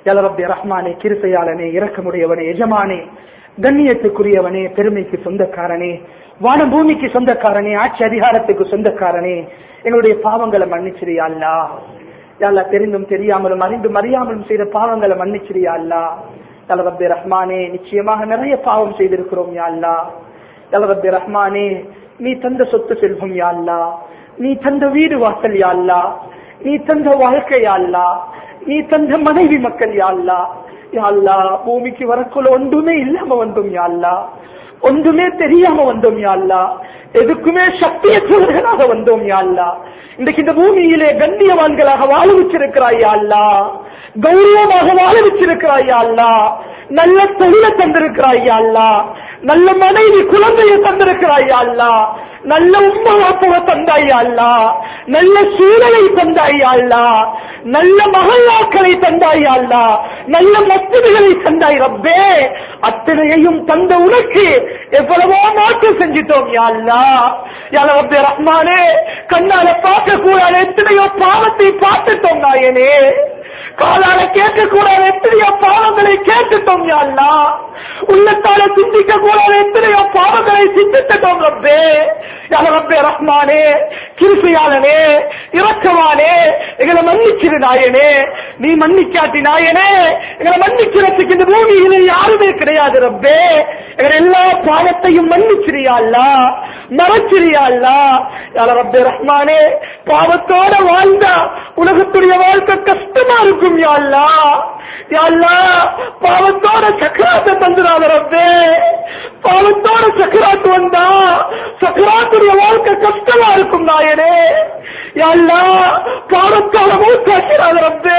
யலரப்பி ரஹ்மானே கிருப்பையாளனே இரக்கமுடையவனே எஜமானே கண்ணியத்துக்குரியவனே பெருமைக்கு சொந்தக்காரனே வான பூமிக்கு சொந்தக்காரனே ஆட்சி அதிகாரத்துக்கு சொந்தக்காரனே எங்களுடைய பாவங்களை மன்னிச்சிரியா அல்லா யாழ்லா தெரிந்தும் தெரியாமலும் அறிந்தும் அறியாமலும் செய்த பாவங்களை மன்னிச்சிரியா அல்லா யலரப்பி ரஹ்மானே நிச்சயமாக நிறைய பாவம் செய்திருக்கிறோம் யா அல்லா யலரப்பி ரஹ்மானே நீ தந்த சொத்து செல்வம் யா அல்லா நீ தந்த வீடு வாசல் யா அல்லா நீ தந்த வாழ்க்கை யா அல்லா நீ தந்த மனைவி மக்கள் யா அல்லா யா அல்லா பூமிக்கு வரக்குள்ள ஒன்றுமே இல்லாம வந்தோம் யா அல்லா ஒன்றுமே தெரியாம வந்தோம் யா அல்லா எதுக்குமே சக்தியற்றவர்களாக வந்தோம் யா அல்லா இன்றைக்கு இந்த பூமியிலே கண்ணியவான்களாக வாழ வச்சிருக்கிறாய் யா அல்லா கௌரவமாக வாழ வச்சிருக்கிறாய் யா அல்லா நல்ல தொழிலை தந்திருக்கிறாய் யா அல்லா நல்ல மனைவி குழந்தையை தந்திருக்கிறாய் யா அல்லா நல்ல உம்மா வாப்பவை தந்தாய் யா அல்லா நல்ல சூழலை தந்தாய் யா அல்லா நல்ல மகளாக்களை தந்தாய் யா அல்லா நல்ல மத்திகளை தந்தாய் ரப்பே அத்தனையையும் தந்த உனக்கு எவ்வளவோ மாற்றம் செஞ்சிட்டோம் யா அல்லா யா ரப்பே ரஹ்மானே கண்ணால பார்க்க கூடாது எத்தனையோ பாவத்தை பார்த்துட்டோம் நாயனே காலால கேட்க கூடாது எத்தனையோ பாவங்களை கேட்டுட்டோம் யா அல்லா உள்ளத்தால சிந்திக்க கூடாது எத்தனையோ பாவங்களை சிந்தித்துட்டோம் ரப்பே யா ரப்பே ரஹ்மானே கிருப்பையாளனே இரக்கமானே எங்களை மன்னிச்சிரு நாயனே நீ மன்னிக்காட்டி நாயனே எங்களை மன்னிக்கிறதுக்கு இந்த பூமியில யாருமே கிடையாது ரப்பே எங்களை எல்லா பாவத்தையும் மன்னிச்சிரியா அல்லா மறைச்சிரியா அல்லா யா ரப்பே ரஹ்மானே பாவத்தோட வாழ்ந்தா உலகத்துடைய வாழ்க்கை கஷ்டமா இருக்கும் யா அல்லா யா அல்லா பாவத்தோட சக்கராத்தை தந்துடாத ரப்பே பாவத்தோட சக்கராத்து வந்தா சக்கராத்துடைய வாழ்க்கை கஷ்டமா இருக்கும் நாயனே யா அல்லா பாவத்தோட மூச்சாக்கிறாத ரப்பே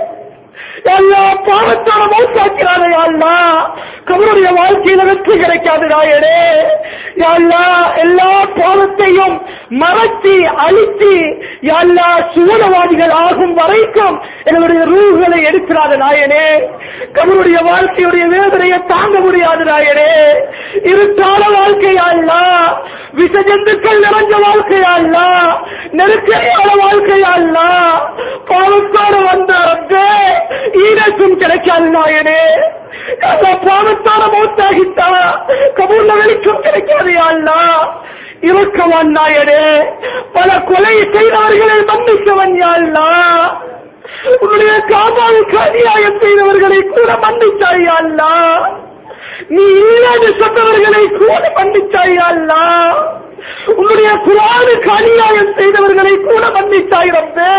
எல்லா பாவத்தோட மௌசாக்கிறாரே அல்லா கபருடைய வாழ்க்கையில வெற்றி கிடைக்காது நாயனே எல்லா எல்லா பாவத்தையும் மறைச்சி அழித்து எல்லா சுவனவாதிகள் ஆகும் வரைக்கும் எங்களுடைய ரூகளை எடுக்கிறாத நாயனே கபருடைய வாழ்க்கையுடைய வேதனையை தாங்க முடியாது நாயனே இருட்டான வாழ்க்கையா அல்லா விஷ ஜந்துக்கள் நிறைஞ்ச வாழ்க்கையா அல்லா நெருக்கடியான வாழ்க்கையா அல்லா பாவத்தோடு வந்த ரப்பே ஈரக்கும் கிடைக்காது நாயனே அந்த பாவத்தோட மௌத்தாகிட்டா கபூர்ல வெளிச்சம் கிடைக்காது அல்லா இருக்கவன் நாயனே பல கொலை செய்தவர்களை மன்னிக்கவன் அல்லா உன்னுடைய காபாவுக்கு அநியாயம் செய்தவர்களை கூட மன்னிச்சாய் அல்லா நீ இல்லாத சொன்னவர்களை கூட மன்னிச்சாய் அல்லா உன்னுடைய குரானுக்கு அநியாயம் செய்தவர்களை கூட மன்னிச்சாய் ரப்பே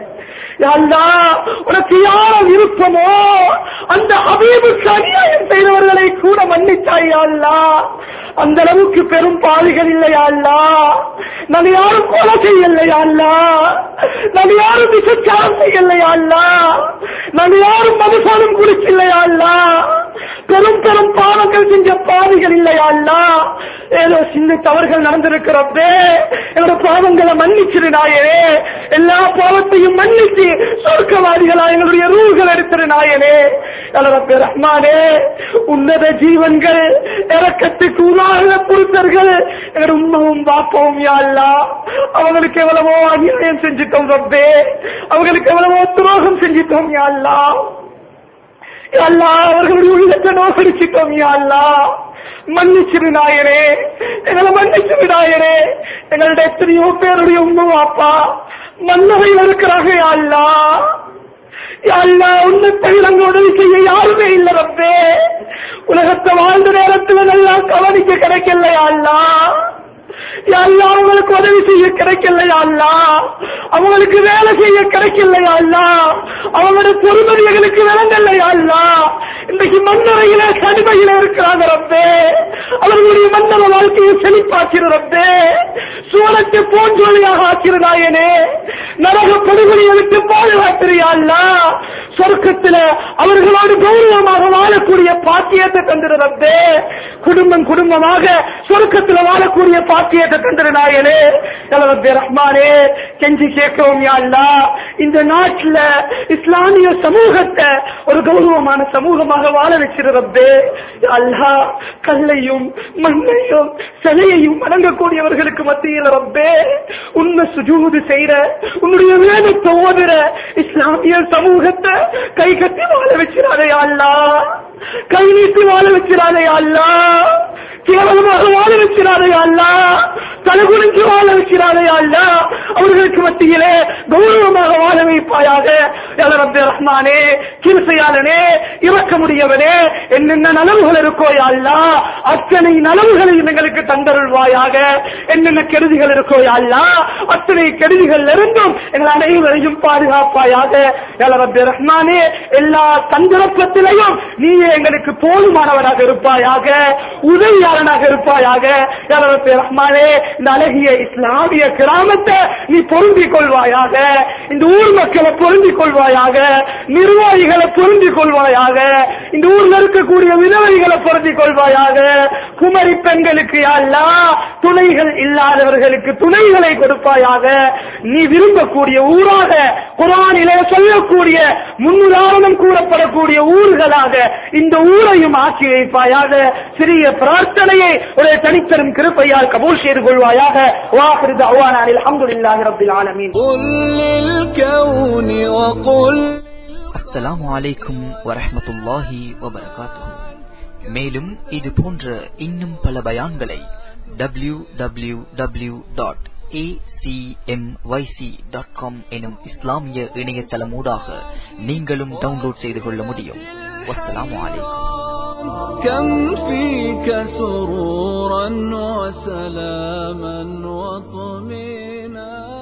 அல்லா உனக்கு யார விருப்பமோ அந்த ஹபீபுக்கு அநியாயம் செய்தவர்களை கூட மன்னிச்சாய் அல்லா அந்த அளவுக்கு பெரும் பாவிகள் இல்லையா அல்லா நான் யாரும் கொலை செய்யலையா அல்லா நான் யாரும் விசச்சாரம் செய்யலையா அல்லா நான் யாரும் மதுசானம் குடிச்சில்லையா அல்லா பெரும் பெரும் பாவங்கள் செஞ்ச பாவிகள் இல்லையா அல்லா ஏதோ சின்ன தவறுகள் நடந்திருக்கிறப்பே என்னோட பாவங்களை மன்னிச்சிரு நாயனே எல்லா பாவத்தையும் மன்னிச்சு சொர்க்கவாதிகளா எங்களுடைய ரூல்கள் எடுத்திரு நாயனே ரப்பே ரஹ்மானே உன்னத ஜீவன்கள் இறக்கத்துக்கு உதாரண புருஷர்கள் எங்களோட உண்மவும் பாப்பவும் யாழ்லா அவங்களுக்கு எவ்வளவோ அநியாயம் செஞ்சிட்டோம் ரப்பே அவங்களுக்கு எவ்வளவோ துரோகம் செஞ்சிட்டோம் யாழ்லா அல்லா அவர்களுடைய உள்ளத்தை நோக்கடிச்சிட்டோம் அல்லா மன்னிச்சிரு நாயனே எங்களை மன்னிச்சிரு நாயனே எங்களுடைய எத்தனையோ பேருடைய உண்மை அப்பா மன்னரையில் இருக்கிறாங்க அல்லா அல்லா உன்னை தவிர அங்க உதவி செய்ய யாருமே இல்ல ரப்பே உலகத்தை வாழ்ந்த நேரத்துல நல்லா கவனிக்க கிடைக்கலையா அல்லா அல்லா அவங்களுக்கு உதவி செய்ய கிடைக்கலையா அல்லா அவங்களுக்கு வேலை செய்ய கிடைக்கலையா அல்லா அவங்களோட பொறுமதிகளுக்கு விளங்கலையா அல்லா இன்றைக்கு மன்னரையில கடுமையில இருக்கிறாங்க ரப்பே அவர்களுடைய மன்னர வாழ்க்கையை செழிப்பாக்கிற ரப்பே சூழத்தை போன்றொழியாக ஆக்கிற நாயனே நரக படுகொலையை விட்டு பாதுகாத்திரியா அல்லா சொர்க்கத்துல அவர்களோடு கௌரவமாக வாழக்கூடிய பாக்கியத்தை தந்திர ரப்பே குடும்பம் குடும்பமாக சொர்க்கத்துல வாழக்கூடிய பாக்கியத்தை தந்திர நாயனே ரப்பே ரஹ்மானே கெஞ்சி கேட்கிறோம் யா அல்லா இந்த நாட்டுல இஸ்லாமிய சமூகத்தை ஒரு கௌரவமான சமூகமாக வாழ வச்சிரு ரப்பே யா அல்லா கல்லையும் மண்ணையும் சிலையையும் வணங்கக்கூடியவர்களுக்கு மத்தியில் மத்தியில ரப்பே உன்னை சுஜூது செய்யற உன்னுடைய வேதத்தை ஓதுற இஸ்லாமிய சமூகத்தை கை கட்டி வாழ வச்சிடாதே அல்லா கை நீட்டி வாழ வச்சிடாதே அல்லா கேவலமாக வாழ வச்சிடாதே அல்லா தலகுனிஞ்சு வாழ வச்சிடாதே அல்லா அவர்களுக்கு மத்தியிலே கௌரவமாக வாழ வைப்பாயாக ரப்பே ரஹ்மானே கிருசையாளனே இறக்க முடியவனே என்னென்ன நலவுகள் இருக்கோ யா அல்லா அத்தனை நலவுகளையும் எங்களுக்கு தந்தருள்வாயாக என்னென்ன கெடுதிகள் இருக்கோ யா அல்லா அத்தனை கெடுதிகள் இருந்தும் எங்கள் அனைவரையும் பாதுகாப்பாயாக யா ரப்பே ரஹ்மானே எல்லா சந்தர்ப்பத்திலையும் நீ எங்களுக்கு போதுமானவராக இருப்பாயாக உதவியாளனாக இருப்பாயாக யா ரப்பே ரஹ்மானே இந்த அழகிய இஸ்லாமிய கிராமத்தை நீ பொருந்திக் கொள்வாயாக இந்த ஊர் மக்களை பொருந்திக் கொள்வாயாக நிர்வாகிகளை பொருந்திக் கொள்வாயாக இந்த ஊர்ல இருக்கக்கூடிய விதவைகளை பொருந்திக் கொள்வாயாக குமரி பெண்களுக்கு அல்லா துணைகள் இல்லாதவர்களுக்கு துணைகளை கொடுப்பாயாக நீ விரும்பக்கூடிய ஊராக குரானிலே சொல்லக்கூடிய முன்னுதாரணம் கூறப்படக்கூடிய ஊர்களாக இந்த ஊரையும் ஆக்கி வைப்பாயாக சிறிய பிரார்த்தனையை ஒரு தனித்தரும் கிருப்பையால் கபூல் செய்து கொள்வாயாக வாஹிரு தஅவானா அல்ஹம்துலில்லாஹி ரப்பில் ஆலமீன் قل للكون وقل அஸ்ஸலாமு அலைக்கும் வரஹ்மத்துல்லாஹி வபரகாத்துஹு மேலும் இது போன்ற இன்னும் பல பயான்களை W W W dot dot com எனும் இஸ்லாமிய இணையதளமூடாக நீங்களும் டவுன்லோட் செய்து கொள்ள முடியும் வஸ்ஸலாமு அலைக்கும் كم فيك سرورا وسلاما وطمينا